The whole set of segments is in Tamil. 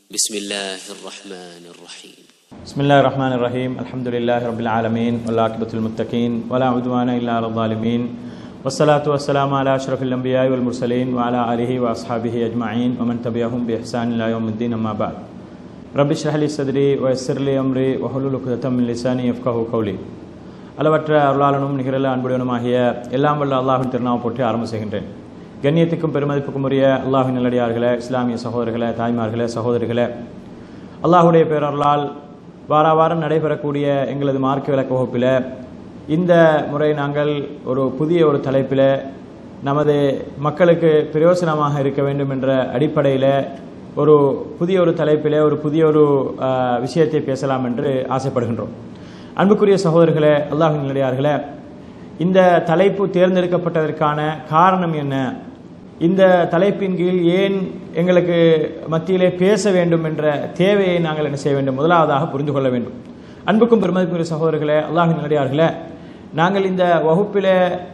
بسم الله الرحمن الرحيم بسم الله الرحمن الرحيم الحمد لله رب العالمين والعاقبة للمتقين ولا عدوان إلا على الظالمين والصلاة والسلام على أشرف الأنبياء والمرسلين وعلى آله وأصحابه أجمعين ومن تبعهم بإحسان إلى يوم الدين أما بعد رب اشرح لي صدري ويسر لي أمري وحلل عقدة من لساني يفقهوا قولي அளவற்ற அருளாளனும் நிகரல அன்புடையனுமாகிய எல்லாம் வல்ல அல்லாஹின் திருநாம போற்றி ஆரம்ப செய்கின்றேன் கண்ணியத்துக்கும் பெருமதிப்புக்கும் உரிய அல்லாஹின் நல்லடியார்களே இஸ்லாமிய சகோதரர்களே தாய்மார்களே சகோதரிகளே அல்லாஹுடைய பேரருளால் வார வாரம் நடைபெறக்கூடிய எங்களது மார்க்க விளக்க வகுப்பில் இந்த முறை நாங்கள் ஒரு புதிய ஒரு தலைப்பில் நமது மக்களுக்கு பிரயோசனமாக இருக்க வேண்டும் என்ற அடிப்படையில் ஒரு புதிய ஒரு தலைப்பில் ஒரு புதிய ஒரு ஆஹ், விஷயத்தை பேசலாம் என்று ஆசைப்படுகின்றோம் அன்புக்குரிய சகோதரர்களே அல்லாஹின் நிலையார்களே இந்த தலைப்பு தேர்ந்தெடுக்கப்பட்டதற்கான காரணம் என்ன இந்த தலைப்பின் கீழ் ஏன் எங்களுக்கு மத்தியிலே பேச வேண்டும் என்ற தேவையை நாங்கள் என்ன செய்ய வேண்டும் முதலாவதாக புரிந்து கொள்ள வேண்டும் அன்புக்கும் பெருமதிக்குரிய சகோதரர்களே அல்லாஹின் நிலையார்களே நாங்கள் இந்த வகுப்பிலே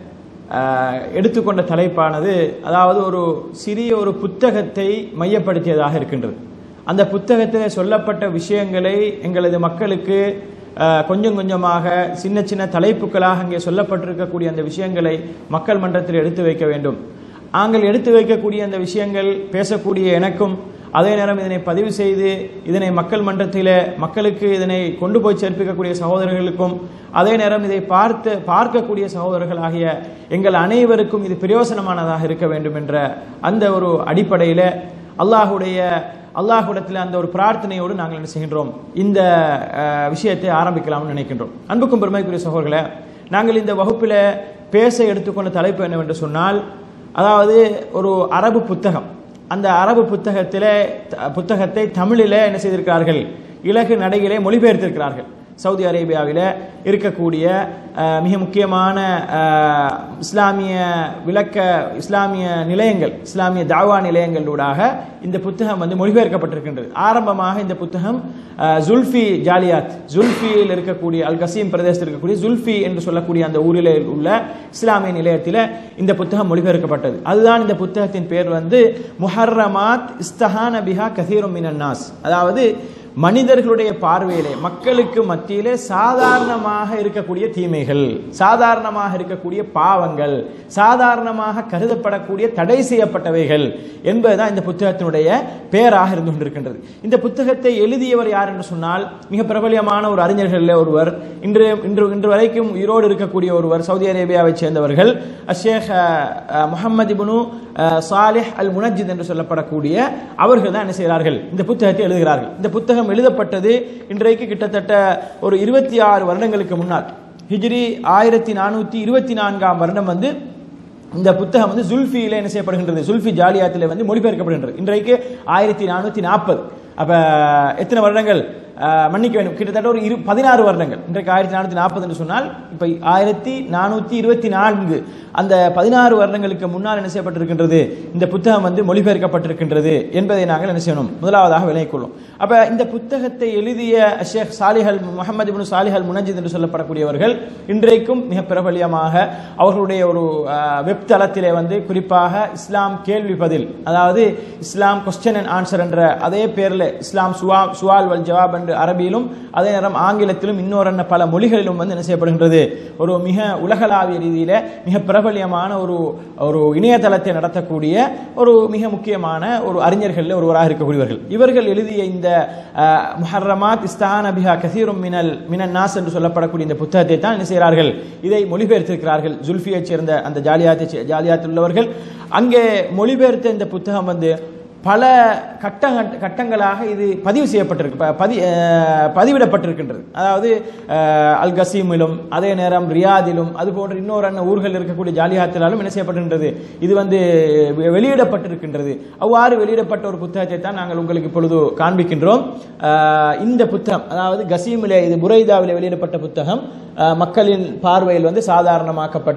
ஆஹ், எடுத்துக்கொண்ட தலைப்பானது அதாவது ஒரு சிறிய ஒரு புத்தகத்தை மையப்படுத்தியதாக இருக்கின்றது அந்த புத்தகத்தில் சொல்லப்பட்ட விஷயங்களை எங்களது மக்களுக்கு ஆஹ், கொஞ்சம் கொஞ்சமாக சின்ன சின்ன தலைப்புகளாக அங்கே சொல்லப்பட்டிருக்கக்கூடிய அந்த விஷயங்களை மக்கள் மன்றத்தில் எடுத்து வைக்க வேண்டும் நாங்கள் எடுத்து வைக்கக்கூடிய அந்த விஷயங்கள் பேசக்கூடிய எனக்கும் அதே நேரம் இதனை பதிவு செய்து இதனை மக்கள் மன்றத்தில் மக்களுக்கு இதனை கொண்டு போய் சேர்ப்பிக்கக்கூடிய சகோதரர்களுக்கும் அதே நேரம் இதை பார்த்து பார்க்கக்கூடிய சகோதரர்கள் ஆகிய எங்கள் அனைவருக்கும் இது பிரயோசனமானதாக இருக்க வேண்டும் என்ற அந்த ஒரு அடிப்படையில் அல்லாஹுடைய அல்லாஹ்விடத்தில் அந்த ஒரு பிரார்த்தனையோடு நாங்கள் என்ன செய்கின்றோம் இந்த அஹ், விஷயத்தை ஆரம்பிக்கலாம்னு நினைக்கின்றோம் அன்புக்கும் பெருமைக்குரிய சகோதரர்களே நாங்கள் இந்த வகுப்பில் பேச எடுத்துக்கொண்ட தலைப்பு என்னவென்று சொன்னால் அதாவது ஒரு அரபு புத்தகம் அந்த அரபு புத்தகத்திலே த- புத்தகத்தை தமிழிலே என்ன செய்திருக்கிறார்கள் இலகு நடையிலே மொழிபெயர்த்திருக்கிறார்கள் சவுதி அரேபியாவில் இருக்கக்கூடிய அஹ், மிக முக்கியமான அஹ், இஸ்லாமிய விளக்க இஸ்லாமிய நிலையங்கள் இஸ்லாமிய தாவா நிலையங்களூடாக இந்த புத்தகம் வந்து மொழிபெயர்க்கப்பட்டிருக்கின்றது ஆரம்பமாக இந்த புத்தகம் அஹ், ஜுல்ஃபி ஜாலியாத் ஜுல்ஃபியில் இருக்கக்கூடிய அல் கசீம் பிரதேசத்தில் இருக்கக்கூடிய ஜுல்ஃபி என்று சொல்லக்கூடிய அந்த ஊரில் உள்ள இஸ்லாமிய நிலையத்தில் இந்த புத்தகம் மொழிபெயர்க்கப்பட்டது அதுதான் இந்த புத்தகத்தின் பேர் வந்து முஹர்ரமாத் இஸ்தஹான பிஹா கதீரும் மினன் நாஸ் அதாவது மனிதர்களுடைய பார்வையிலே மக்களுக்கு மத்தியிலே சாதாரணமாக இருக்கக்கூடிய தீமைகள் சாதாரணமாக இருக்கக்கூடிய பாவங்கள் சாதாரணமாக கருதப்படக்கூடிய தடை செய்யப்பட்டவைகள் என்பதுதான் இந்த புத்தகத்தினுடைய பெயராக இருந்து கொண்டிருக்கின்றது இந்த புத்தகத்தை எழுதியவர் யார் என்று சொன்னால் மிக பிரபலியமான ஒரு அறிஞர்களில் ஒருவர் இன்று இன்று இன்று வரைக்கும் உயிரோடு இருக்கக்கூடிய ஒருவர் சவுதி அரேபியாவைச் சேர்ந்தவர்கள் அஷேக் முகமது இப்னு அஹ், சாலிஹ் அல் முனஜித் என்று சொல்லப்படக்கூடிய அவர்கள் தான் என்ன செய்கிறார்கள் இந்த புத்தகத்தை எழுதுகிறார்கள் இந்த புத்தகம் எழுதப்பட்டது இன்றைக்கு கிட்டத்தட்ட ஒரு இருபத்தி ஆறு வருடங்களுக்கு முன்னால் ஹிஜ்ரி ஆயிரத்தி நானூற்றி இருபத்தி நான்காம் வருடம் வந்து இந்த புத்தகம் வந்து ஜுல்ஃபியில என்ன செய்யப்படுகின்றது ஜுல்ஃபி ஜாலியாத்தில் வந்து மொழிபெயர்க்கப்படுகின்றது இன்றைக்கு ஆயிரத்தி நானூற்றி நாற்பது அப்ப எத்தனை வருடங்கள் அஹ், மன்னிக்க வேண்டும் கிட்டத்தட்ட ஒரு இரு பதினாறு வருடங்கள் இன்றைக்கு ஆயிரத்தி நானூற்றி நாற்பது என்று சொன்னால் இப்போ ஆயிரத்தி நானூற்றி இருபத்தி நான்கு அந்த பதினாறு வருடங்களுக்கு முன்னால் என்ன செய்யப்பட்டிருக்கின்றது இந்த புத்தகம் வந்து மொழிபெயர்க்கப்பட்டிருக்கின்றது என்பதை நாங்கள் என்ன செய்யணும் முதலாவதாக விளங்கிக் கொள்ளும் அப்ப இந்த புத்தகத்தை எழுதிய ஷேக் சாலிஹல் முகமது இப்னு சாலிஹல் முனஜித் என்று சொல்லப்படக்கூடியவர்கள் இன்றைக்கும் மிக பிரபலியமாக அவர்களுடைய ஒரு அஹ், வெப் தளத்திலே வந்து குறிப்பாக இஸ்லாம் கேள்வி பதில் அதாவது இஸ்லாம் கொஸ்டின் அண்ட் ஆன்சர் என்ற அதே பேரில் இஸ்லாம் சுவா சுவால் வல் ஜவாப் என்று அரபியிலும் அதே நேரம் ஆங்கிலத்திலும் இன்னொரு பல மொழிகளிலும் வந்து என்ன செய்யப்படுகின்றது ஒரு மிக உலகளாவிய ரீதியில மிக பிரபலியமான ஒரு ஒரு இணையதளத்தை நடத்தக்கூடிய ஒரு மிக முக்கியமான ஒரு அறிஞர்களில் ஒருவராக இருக்கக்கூடியவர்கள் இவர்கள் எழுதிய இந்த அஹ், முஹர்ரமாத் இஸ்தான பிஹா கசீரும் மினல் மினன் நாஸ் என்று சொல்லப்படக்கூடிய இந்த புத்தகத்தை தான் என்ன செய்கிறார்கள் இதை மொழிபெயர்த்திருக்கிறார்கள் ஜுல்ஃபியைச் சேர்ந்த அந்த ஜாலியாத்தை சே- ஜாலியாத்தில் உள்ளவர்கள் அங்கே மொழிபெயர்த்த இந்த புத்தகம் வந்து பல கட்ட கட்டங்களாக இது பதிவு செய்யப்பட்டிருக்கு ப- பதி அஹ், பதிவிடப்பட்டிருக்கின்றது அதாவது அஹ், அல் கசீமிலும் அதே நேரம் ரியாதிலும் அது போன்ற இன்னொரு அண்ணன் ஊர்கள் இருக்கக்கூடிய ஜாலியாத்திலாலும் என்ன செய்யப்பட்டிருக்கின்றது இது வந்து வெ- வெளியிடப்பட்டிருக்கின்றது அவ்வாறு வெளியிடப்பட்ட ஒரு புத்தகத்தை தான் நாங்கள் உங்களுக்கு இப்பொழுது காண்பிக்கின்றோம் அஹ், இந்த புத்தகம் அதாவது கசீமிலே இது புரைதாவிலே வெளியிடப்பட்ட புத்தகம் அஹ், மக்களின் பார்வையில் வந்து சாதாரணமாக்கப்பட்ட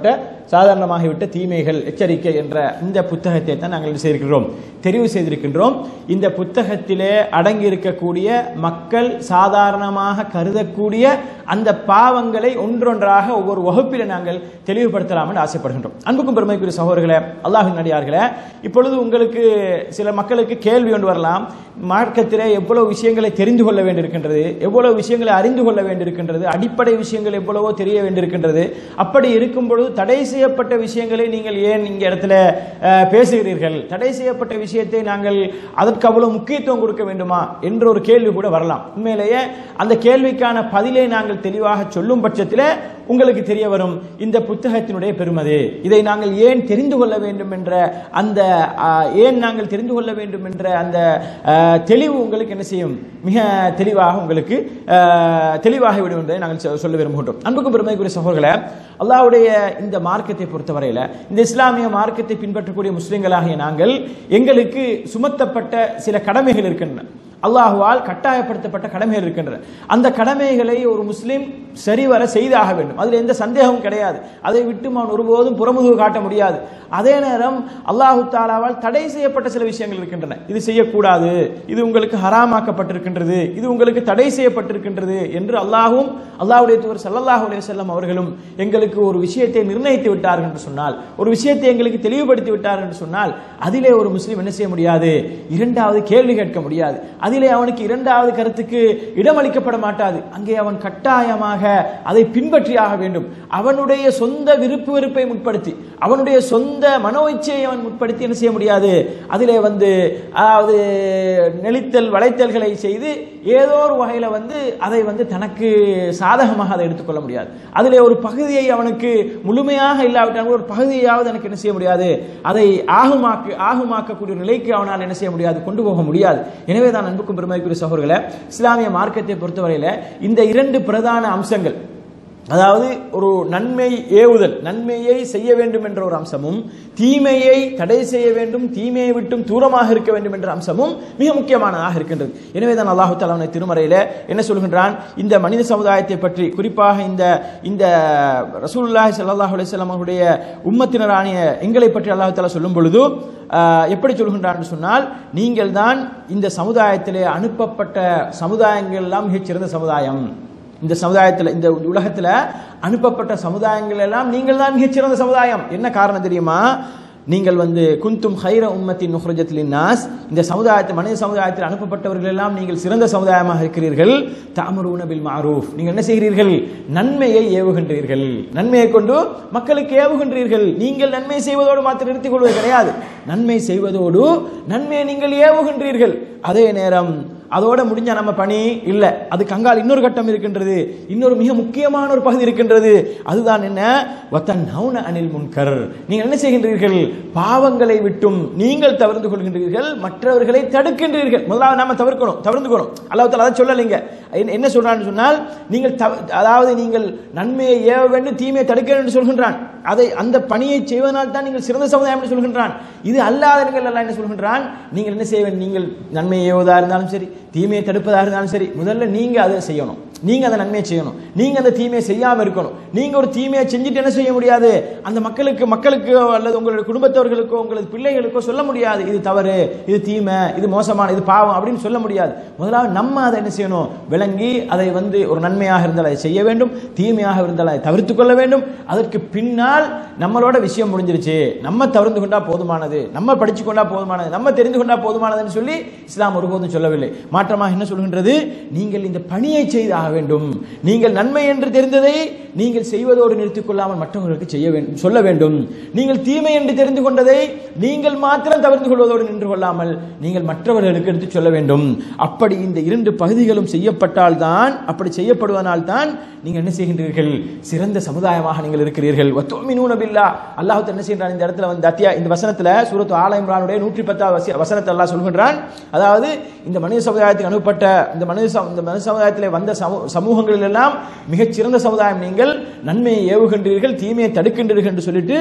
சாதாரணமாகிவிட்ட தீமைகள் எச்சரிக்கை என்ற இந்த புத்தகத்தை தான் நாங்கள் என்ன செய்திருக்கிறோம் தெரிவு செய்திருக்கின்றோம் இந்த புத்தகத்திலே அடங்கி இருக்கக்கூடிய மக்கள் சாதாரணமாக கருதக்கூடிய அந்த பாவங்களை ஒன்றொன்றாக ஒவ்வொரு வகுப்பில் நாங்கள் தெளிவுபடுத்தலாம் என்று ஆசைப்படுகின்றோம் அன்புக்கும் பெருமைக்குரிய சகோதரர்களே அல்லாஹின் நடிகார்களே இப்பொழுது உங்களுக்கு சில மக்களுக்கு கேள்வி ஒன்று வரலாம் மார்க்கத்திலே எவ்வளவு விஷயங்களை தெரிந்து கொள்ள வேண்டியிருக்கின்றது எவ்வளவு விஷயங்களை அறிந்து கொள்ள வேண்டியிருக்கின்றது அடிப்படை விஷயங்கள் எவ்வளவோ தெரிய வேண்டியிருக்கின்றது அப்படி இருக்கும் பொழுது தடை செய்யப்பட்ட விஷயங்களை நீங்கள் ஏன் இங்க இடத்துல அஹ், பேசுகிறீர்கள் தடை செய்யப்பட்ட விஷயத்தை நாங்கள் அதற்கு அவ்வளவு முக்கியத்துவம் கொடுக்க வேண்டுமா என்ற ஒரு கேள்வி கூட வரலாம் உண்மையிலேயே அந்த கேள்விக்கான பதிலை நாங்கள் தெளிவாக சொல்லும் பட்சத்தில் உங்களுக்கு தெரிய வரும் இந்த புத்தகத்தினுடைய பெருமதி இதை நாங்கள் ஏன் தெரிந்து கொள்ள வேண்டும் என்ற அந்த ஆஹ், ஏன் நாங்கள் தெரிந்து கொள்ள வேண்டும் என்ற அந்த ஆஹ், தெளிவு உங்களுக்கு என்ன செய்யும் மிக தெளிவாக உங்களுக்கு ஆஹ், தெளிவாகிவிடும் என்பதை நாங்கள் சொ- சொல்ல விரும்புகின்றோம் அன்புக்கும் பெருமைக்குரிய சகோதரர்களே அல்லாஹ்வுடைய இந்த மார்க்கத்தை பொறுத்தவரையில் இந்த இஸ்லாமிய மார்க்கத்தை பின்பற்றக்கூடிய முஸ்லிம்களாகிய நாங்கள் எங்களுக்கு சுமத்தப்பட்ட சில கடமைகள் இருக்கின்றன அல்லாஹுவால் கட்டாயப்படுத்தப்பட்ட கடமைகள் இருக்கின்றன அந்த கடமைகளை ஒரு முஸ்லிம் சரிவர செய்தாக வேண்டும் அதில் எந்த சந்தேகமும் கிடையாது அதை விட்டு அவன் ஒருபோதும் புறமுதுகு காட்ட முடியாது அதே நேரம் அல்லாஹு தாலாவால் தடை செய்யப்பட்ட சில விஷயங்கள் இருக்கின்றன இது செய்யக்கூடாது இது உங்களுக்கு ஹராமாக்கப்பட்டிருக்கின்றது இது உங்களுக்கு தடை செய்யப்பட்டிருக்கின்றது என்று அல்லாஹும் அல்லாஹ்வுடைய தூதர் ஸல்லல்லாஹு அலைஹி வஸல்லம் அவர்களும் எங்களுக்கு ஒரு விஷயத்தை நிர்ணயித்து விட்டார்கள் என்று சொன்னால் ஒரு விஷயத்தை எங்களுக்கு தெளிவுபடுத்தி விட்டார்கள் என்று சொன்னால் அதிலே ஒரு முஸ்லீம் என்ன செய்ய முடியாது இரண்டாவது கேள்வி கேட்க முடியாது அதிலே அவனுக்கு இரண்டாவது கருத்துக்கு இடமளிக்கப்பட மாட்டாது அங்கே அவன் கட்டாயமாக அதை பின்பற்றியாக வேண்டும் அவனுடைய சொந்த விருப்பு வெறுப்பை முற்படுத்தி அவனுடைய சொந்த மனோ இச்சையை அவன் முற்படுத்தி என்ன செய்ய முடியாது அதிலே வந்து அதாவது நெளித்தல் வளைத்தல்களை செய்து ஏதோ ஒரு வகையில வந்து அதை வந்து தனக்கு சாதகமாக அதை எடுத்துக்கொள்ள முடியாது அதிலே ஒரு பகுதியை அவனுக்கு முழுமையாக இல்லாவிட்டால் ஒரு பகுதியாவது எனக்கு என்ன செய்ய முடியாது அதை ஆகுமாக்கு ஆகுமாக்கக்கூடிய ஒரு நிலைக்கு அவனால் என்ன செய்ய முடியாது கொண்டு போக முடியாது எனவே தான் அன்புக்கும் பெருமைக்குரிய சகோதரர்களே இஸ்லாமிய மார்க்கத்தை பொறுத்தவரையில இந்த இரண்டு பிரதான அம்சங்கள் அதாவது ஒரு நன்மை ஏவுதல் நன்மையை செய்ய வேண்டும் என்ற ஒரு அம்சமும் தீமையை தடை செய்ய வேண்டும் தீமையை விட்டும் தூரமாக இருக்க வேண்டும் என்ற அம்சமும் மிக முக்கியமானதாக இருக்கின்றது எனவே தான் அல்லாஹு தாலாவுடைய திருமறையில என்ன சொல்கின்றான் இந்த மனித சமுதாயத்தை பற்றி குறிப்பாக இந்த இந்த ரசூலுல்லாஹி ஸல்லல்லாஹு அலைஹி வஸல்லம் அவருடைய உம்மத்தினரானிய எங்களை பற்றி அல்லாஹு தாலா சொல்லும் பொழுது ஆஹ், எப்படி சொல்கின்றான் என்று சொன்னால் நீங்கள் தான் இந்த சமுதாயத்திலே அனுப்பப்பட்ட சமுதாயங்கள் எல்லாம் மிகச்சிறந்த சமுதாயம் இந்த சமுதாயத்தில் இந்த உலகத்தில் அனுப்பப்பட்ட சமுதாயங்கள் எல்லாம் நீங்கள் தான் மிகச்சிறந்த சமுதாயம் என்ன காரணம் தெரியுமா நீங்கள் வந்து குந்தும் ஹைர உம்மத்தின் நுஹ்ரஜத்லின் நாஸ் இந்த சமுதாயத்தில் மனித சமுதாயத்தில் அனுப்பப்பட்டவர்கள் எல்லாம் நீங்கள் சிறந்த சமுதாயமாக இருக்கிறீர்கள் தாமரூன பில் மாரூஃப் நீங்கள் என்ன செய்கிறீர்கள் நன்மையை ஏவுகின்றீர்கள் நன்மையை கொண்டு மக்களுக்கு ஏவுகின்றீர்கள் நீங்கள் நன்மை செய்வதோடு மாத்திரம் நிறுத்திக் கொள்வது கிடையாது நன்மை செய்வதோடு நன்மையை நீங்கள் ஏவுகின்றீர்கள் அதே நேரம் அதோட முடிஞ்ச நம்ம பணி இல்ல அதுக்கு அங்கால் இன்னொரு கட்டம் இருக்கின்றது இன்னொரு மிக முக்கியமான ஒரு பகுதி இருக்கின்றது அதுதான் என்ன வத்தன் நவுன அனில் முன்கர் நீங்கள் என்ன செய்கின்றீர்கள் பாவங்களை விட்டும் நீங்கள் தவிர்த்து கொள்கின்றீர்கள் மற்றவர்களை தடுக்கின்றீர்கள் முதலாவது நாம தவிர்க்கணும் தவிர்த்துக்கணும் அல்லாஹ் தாலா அதை சொல்லலைங்க என்ன- என்ன சொல்றான்னு சொன்னால் நீங்கள் தவ- அதாவது நீங்கள் நன்மையை ஏவ வேண்டும் தீமையை தடுக்க வேண்டும் என்று சொல்கின்றான் அதை அந்த பணியை செய்வதனால் தான் நீங்கள் சிறந்த சமுதாயம் என்று சொல்கின்றான் இது அல்லாத நீங்கள் எல்லாம் என்ன சொல்கின்றான் நீங்கள் என்ன செய்ய வேண்டும் நீங்கள் நன்மையை ஏவுவதா இருந்தாலும் சரி தீமையை தடுப்பதாக இருந்தாலும் சரி முதல்ல நீங்க அதை செய்யணும் நீங்க அந்த நன்மையை செய்யணும் நீங்க அந்த தீமையை செய்யாம இருக்கணும் நீங்க ஒரு தீமையை செஞ்சுட்டு என்ன செய்ய முடியாது அந்த மக்களுக்கு மக்களுக்கு அல்லது உங்களுடைய குடும்பத்தவர்களுக்கோ உங்களது பிள்ளைகளுக்கோ சொல்ல முடியாது இது தவறு இது தீமை இது மோசமான இது பாவம் அப்படின்னு சொல்ல முடியாது முதலாவது நம்ம அதை என்ன செய்யணும் விளங்கி அதை வந்து ஒரு நன்மையாக இருந்தால் அதை செய்ய வேண்டும் தீமையாக இருந்தால் அதை தவிர்த்து கொள்ள வேண்டும் அதற்கு பின்னால் நம்மளோட விஷயம் முடிஞ்சிருச்சு நம்ம தவிர்த்து கொண்டா போதுமானது நம்ம படிச்சு கொண்டா போதுமானது நம்ம தெரிந்து கொண்டா போதுமானதுன்னு சொல்லி இஸ்லாம் ஒருபோதும் சொல்லவில்லை மாற்றமாக என்ன சொல்கின்றது நீங்கள் இந்த பணியை செய்தாக வேண்டும் நீங்கள் நன்மை என்று தெரிந்ததை நீங்கள் செய்வதோடு நிறுத்திக் கொள்ளாமல் மற்றவர்களுக்கு செய்ய வேண்டும் சொல்ல வேண்டும் நீங்கள் தீமை என்று தெரிந்து கொண்டதை நீங்கள் மாத்திரம் தவிர்த்து கொள்வதோடு நின்று கொள்ளாமல் நீங்கள் மற்றவர்களுக்கு எடுத்து சொல்ல வேண்டும் அப்படி இந்த இரண்டு பகுதிகளும் செய்யப்பட்டால் தான் அப்படி செய்யப்படுவதனால் தான் நீங்கள் என்ன செய்கின்றீர்கள் சிறந்த சமுதாயமாக நீங்கள் இருக்கிறீர்கள் வத்தோமினூன பில்லா அல்லாஹ் என்ன செய்கிறான் இந்த இடத்துல வந்து அத்தியா இந்த வசனத்துல சூரத்து ஆல இம்ரானுடைய நூற்றி பத்தாவது வசனத்தை அல்லாஹ் சொல்கின்றான் அதாவது இந்த மனித சமுதாயத்துக்கு அனுப்பப்பட்ட இந்த மனித சமு- இந்த மனித சமுதாயத்திலே வந்த சமூ- சமூகங்களில் எல்லாம் மிகச்சிறந்த சமுதாயம் நீங்கள் நன்மையை ஏவுகின்றீர்கள் தீமையை தடுக்கின்றீர்கள் என்று சொல்லிட்டு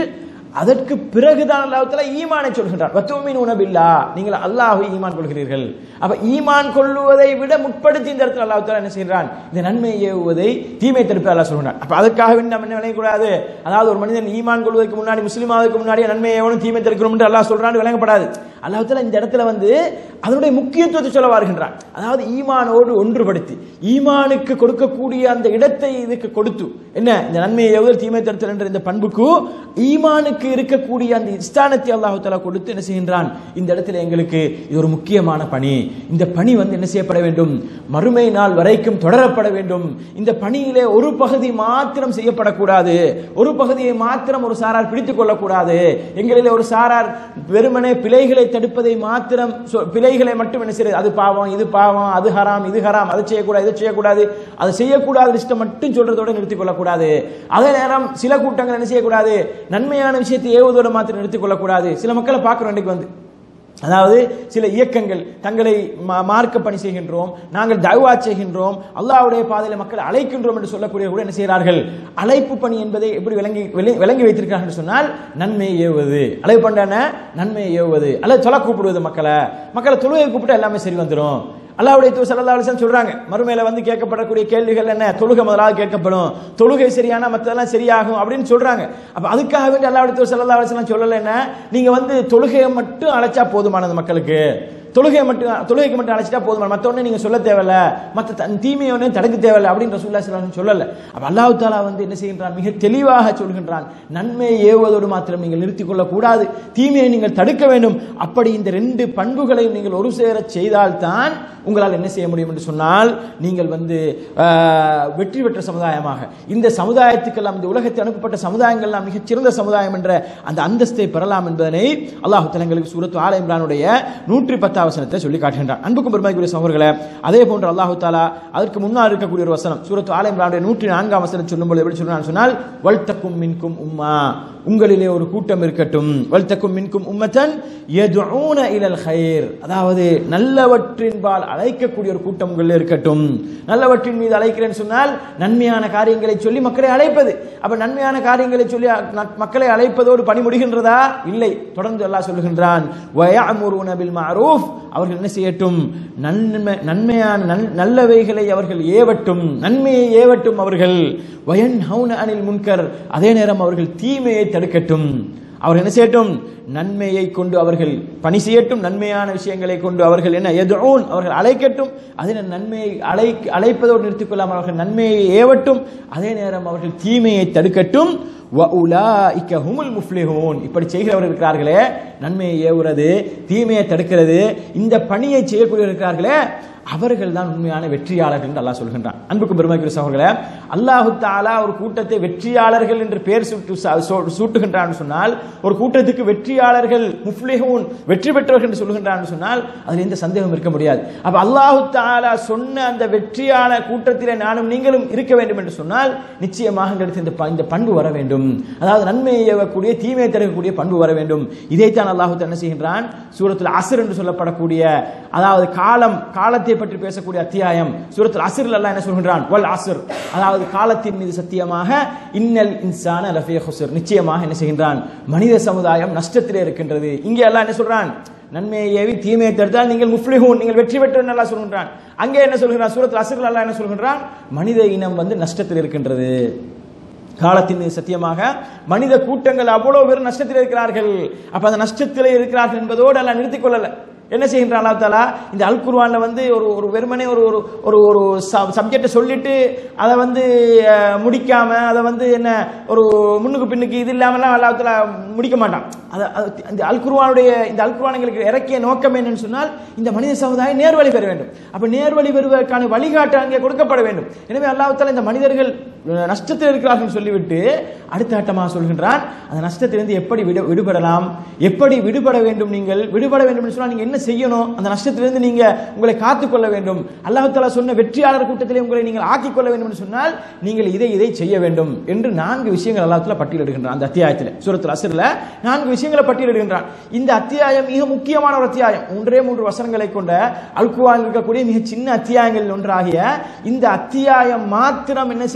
அதற்கு பிறகுதான் அல்லாஹ்வுத்தாலா ஈமானை சொல்கின்றார் வத்துமினூன பில்லா நீங்கள் அல்லாஹ்வை ஈமான் கொள்கிறீர்கள் அப்ப ஈமான் கொள்ளுவதை விட முற்படுத்தி இந்த இடத்துல அல்லாஹ்வுத்தாலா என்ன செய்கிறான் இந்த நன்மை ஏவுவதை தீமை தடுப்பு அல்லாஹ் சொல்கிறான் அப்ப அதுக்காக வேண்டி நம்ம என்ன விளங்கக்கூடாது அதாவது ஒரு மனிதன் ஈமான் கொள்வதற்கு முன்னாடி முஸ்லீம் ஆவதற்கு முன்னாடி நன்மை ஏவனும் தீமை தடுக்கணும் என்று அல்லாஹ் சொல்றான்னு விளங்கப்படாது அல்லாஹ்வுத்தாலா இந்த இடத்துல வந்து அதனுடைய முக்கியத்துவத்தை சொல்ல வருகின்றான் அதாவது ஈமானோடு ஒன்றுபடுத்தி ஈமானுக்கு கொடுக்கக்கூடிய அந்த இடத்தை இதுக்கு கொடுத்து என்ன இந்த நன்மையை எவ்வளவு தீமை தடுத்தல் என்ற இந்த பண்புக்கு ஈமானுக்கு இருக்கக்கூடிய அந்த ஸ்தானத்தை அல்லாஹு தாலா கொடுத்து என்ன செய்கின்றான் இந்த இடத்துல எங்களுக்கு இது ஒரு முக்கியமான பணி இந்த பணி வந்து என்ன செய்யப்பட வேண்டும் மறுமை நாள் வரைக்கும் தொடரப்பட வேண்டும் இந்த பணியிலே ஒரு பகுதி மாத்திரம் செய்யப்படக்கூடாது ஒரு பகுதியை மாத்திரம் ஒரு சாரார் பிடித்துக் கொள்ளக்கூடாது எங்களிலே ஒரு சாரார் வெறுமனே பிழைகளை தடுப்பதை மாத்திரம் சொ- பிழைகளை மட்டும் என்ன செய்யறது அது பாவம் இது பாவம் அது ஹராம் இது ஹராம் அது செய்யக்கூடாது இது செய்யக்கூடாது அது செய்யக்கூடாத லிஸ்ட்டை மட்டும் சொல்றதோட நிறுத்திக் கொள்ளக்கூடாது அதே நேரம் சில கூட்டங்கள் என்ன செய்யக்கூடாது நன்மையான விஷயத்தை ஏவுவதோட மாத்திரம் நிறுத்திக் கொள்ளக்கூடாது சில மக்களை பார்க்கிறோம் இன்னைக்கு வந்து அதாவது சில இயக்கங்கள் தங்களை மா- மார்க்க பணி செய்கின்றோம் நாங்கள் தவா செய்கின்றோம் அல்லாஹ்வுடைய பாதையில மக்களை அழைக்கின்றோம் என்று சொல்லக்கூடிய கூட என்ன செய்கிறார்கள் அழைப்பு பணி என்பதை எப்படி விளங்கி விளை- விளங்கி வைத்திருக்கிறார்கள் என்று சொன்னால் நன்மையை ஏவுவது அழைப்பு பண்றான நன்மையை ஏவுவது அல்லது தொலை கூப்பிடுவது மக்களை மக்களை தொழுகை கூப்பிட்டு எல்லாமே சரி வந்துடும் அல்லாஹ்வுடைய தூதர் ஸல்லல்லாஹு அலைஹி வஸல்லம் சொல்றாங்க மறுமையில வந்து கேட்கப்படக்கூடிய கேள்விகள் என்ன தொழுகை முதலாவது கேட்கப்படும் தொழுகை சரியானா மத்ததெல்லாம் சரியாகும் அப்படின்னு சொல்றாங்க அப்ப அதுக்காக வேண்டி அல்லாஹ்வுடைய தூதர் ஸல்லல்லாஹு அலைஹி வஸல்லம் சொல்லல என்ன நீங்க வந்து தொழுகையை மட்டும் அழைச்சா போதுமானது மக்களுக்கு தொழுகையை மட்டும் தொழுகைக்கு மட்டும் அழைச்சிட்டா போதுமான மற்ற ஒண்ணு நீங்க சொல்ல தேவையில்ல மற்ற தன் தீமையை ஒன்றும் தடுக்க தேவையில்ல அப்படின்னு ரசூல்லா ஸல்லல்லாஹு சொல்லல அப்ப அல்லாஹ் தாலா வந்து என்ன செய்கின்றான் மிக தெளிவாக சொல்கின்றான் நன்மையை ஏவுவதோடு மாத்திரம் நீங்கள் நிறுத்திக் கொள்ளக் கூடாது தீமையை நீங்கள் தடுக்க வேண்டும் அப்படி இந்த ரெண்டு பண்புகளையும் நீங்கள் ஒரு சேர செய்தால்தான் உங்களால் என்ன செய்ய முடியும் என்று சொன்னால் நீங்கள் வந்து ஆஹ், வெற்றி பெற்ற சமுதாயமாக இந்த சமுதாயத்துக்கெல்லாம் இந்த உலகத்தில் அனுப்பப்பட்ட சமுதாயங்கள்லாம் மிகச் சிறந்த சமுதாயம் என்ற அந்த அந்தஸ்தை பெறலாம் என்பதனை அல்லாஹ் தலங்களுக்கு சூரத்து ஆல இம்ரானுடைய நூற்றி பத்தாம் வசனத்தை சொல்லி காட்டுகின்றான் அன்புக்கும் பெருமைக்குரிய சகோதரர்களே அதே போன்று அல்லாஹு தாலா அதற்கு முன்னால் இருக்கக்கூடிய ஒரு வசனம் சூரத்து ஆல இம்ரானுடைய நூற்றி நான்காம் வசனம் சொல்லும்போது எப்படி சொல்றான்னு சொன்னால் வல்தக்கும் மின்கும் உம்மா உங்களிலே ஒரு கூட்டம் இருக்கட்டும் வல்தக்கும் மின்கும் உம்மத்தன் யதுஊன இலல் ஹைர் அதாவது நல்லவற்றின்பால் அழைக்கக்கூடிய ஒரு கூட்டம் உங்களில் இருக்கட்டும் நல்லவற்றின் மீது அழைக்கிறேன்னு சொன்னால் நன்மையான காரியங்களை சொல்லி மக்களை அழைப்பது அப்ப நன்மையான காரியங்களை சொல்லி அ- மக்களை அழைப்பதோடு பணி முடிகின்றதா இல்லை தொடர்ந்து அல்லாஹ் சொல்லுகின்றான் வயஅமுருன பில் மஅரூஃப் அவர்கள் என்ன செய்யட்டும் நன்மை நன்மையான நல்- நல்லவைகளை அவர்கள் ஏவட்டும் நன்மையை ஏவட்டும் அவர்கள் வயன் அனில் முன்கர் அதே நேரம் அவர்கள் தீமையை தடுக்கட்டும் அவர் என்ன செய்யட்டும் நன்மையை கொண்டு அவர்கள் பணி செய்யட்டும் நன்மையான விஷயங்களை கொண்டு அவர்கள் என்ன எதுவும் அவர்கள் அழைக்கட்டும் அதே நேரம் நன்மையை அழை அழைப்பதோடு நிறுத்திக் கொள்ளாமல் அவர்கள் நன்மையை ஏவட்டும் அதே நேரம் அவர்கள் தீமையை தடுக்கட்டும் وَأُولَٰئِكَ هُمُ الْمُفْلِحُونَ இப்படி செய்கிறவர்கள் இருக்கிறார்களே நன்மையை ஏவுறது தீமையை தடுக்கிறது இந்த பணியை செய்யக்கூடியவர்கள் இருக்கிறார்களே அவர்கள் தான் உண்மையான வெற்றியாளர்கள் என்று அல்லாஹ் சொல்கின்றான் அன்புக்கும் பெருமைக்குரிய சகோதரர்களே அல்லாஹு தாலா ஒரு கூட்டத்தை வெற்றியாளர்கள் என்று பெயர் சூட்டு சா- சூ- சூட்டுகின்றான் சொன்னால் ஒரு கூட்டத்துக்கு வெற்றியாளர்கள் முஃப்லிஹூன் வெற்றி பெற்றவர்கள் என்று சொல்கின்றான் சொன்னால் அதில் எந்த சந்தேகம் இருக்க முடியாது அப்ப அல்லாஹு தாலா சொன்ன அந்த வெற்றியான கூட்டத்திலே நானும் நீங்களும் இருக்க வேண்டும் என்று சொன்னால் நிச்சயமாக இந்த இடத்தில் இந்த ப- இந்த பண்பு வர வேண்டும் அதாவது நன்மையை ஏவக்கூடிய தீமையை தடுக்கக்கூடிய பண்பு வர வேண்டும் இதைத்தான் அல்லாஹு தாலா என்ன செய்கின்றான் சூரத்தில் அசர் என்று சொல்லப்படக்கூடிய அதாவது காலம் காலத்தை பற்றி பேசக்கூடிய அத்தியாயம் சூரத்தில் அசரில் அல்லாஹ் என்ன சொல்கின்றான் வல் அசர் அதாவது காலத்தின் மீது சத்தியமாக இன்னல் இன்சான லஃபிய ஹுசர் நிச்சயமாக என்ன செய்கின்றான் மனித சமுதாயம் நஷ்டத்திலே இருக்கின்றது இங்கே அல்லாஹ் என்ன சொல்றான் நன்மையை ஏவி தீமையை தடுத்தால் நீங்கள் முஃப்லிஹூன் நீங்கள் வெற்றி பெற்ற நல்லா சொல்கின்றான் அங்கே என்ன சொல்கிறான் சூரத்தில் அசரில் அல்லாஹ் என்ன சொல்கின்றான் மனித இனம் வந்து நஷ்டத்தில் இருக்கின்றது காலத்தின் மீது சத்தியமாக மனித கூட்டங்கள் அவ்வளவு பேர் நஷ்டத்தில் இருக்கிறார்கள் அப்ப அந்த நஷ்டத்தில் இருக்கிறார்கள் என்பதோடு எல்லாம் நிறுத்திக் கொள்ளல என்ன செய்கின்றான் அல்லாஹ் தாலா இந்த அல் குர்ஆன்ல வந்து ஒரு ஒரு வெறுமனே ஒரு ஒரு ஒரு ஒரு சப்ஜெக்டை சொல்லிட்டு அதை வந்து அஹ், முடிக்காம அதை வந்து என்ன ஒரு முன்னுக்கு பின்னுக்கு இது இல்லாமலாம் அல்லாஹ் தாலா முடிக்க மாட்டான் அது அது இந்த அல் குர்ஆனுடைய இந்த அல் குர்ஆன் எங்களுக்கு இறக்கிய நோக்கம் என்னன்னு சொன்னால் இந்த மனித சமுதாயம் நேர்வழி பெற வேண்டும் அப்ப நேர்வழி பெறுவதற்கான வழிகாட்டு அங்கே கொடுக்கப்பட வேண்டும் எனவே அல்லாஹ் தாலா இந்த மனிதர்கள் அஹ், நஷ்டத்தில் இருக்கிறார்கள் சொல்லிவிட்டு அடுத்த கட்டமாக சொல்கின்றான் அந்த நஷ்டத்திலிருந்து எப்படி விடு விடுபடலாம் எப்படி விடுபட வேண்டும் நீங்கள் விடுபட வேண்டும் என்று சொன்னால் நீங்க என்ன செய்யணும் அந்த நஷ்டத்திலிருந்து நீங்க உங்களை காத்துக்கொள்ள வேண்டும் அல்லாஹ் தாலா சொன்ன வெற்றியாளர் கூட்டத்திலே உங்களை நீங்கள் ஆக்கிக் கொள்ள வேண்டும் என்று சொன்னால் நீங்கள் இதை இதை செய்ய வேண்டும் என்று நான்கு விஷயங்கள் அல்லாஹ் தாலா பட்டியலிடுகின்றான் அந்த அத்தியாயத்தில் சூரத்தில் அசர்ல நான்கு விஷயங்களை பட்டியலிடுகின்றான் இந்த அத்தியாயம் மிக முக்கியமான ஒரு அத்தியாயம் மூன்றே மூன்று வசனங்களை கொண்ட அல்குவான் இருக்கக்கூடிய மிக சின்ன அத்தியாயங்களில் ஒன்றாகிய இந்த அத்தியாயம் மாத்திரம் என்ன செய்யும்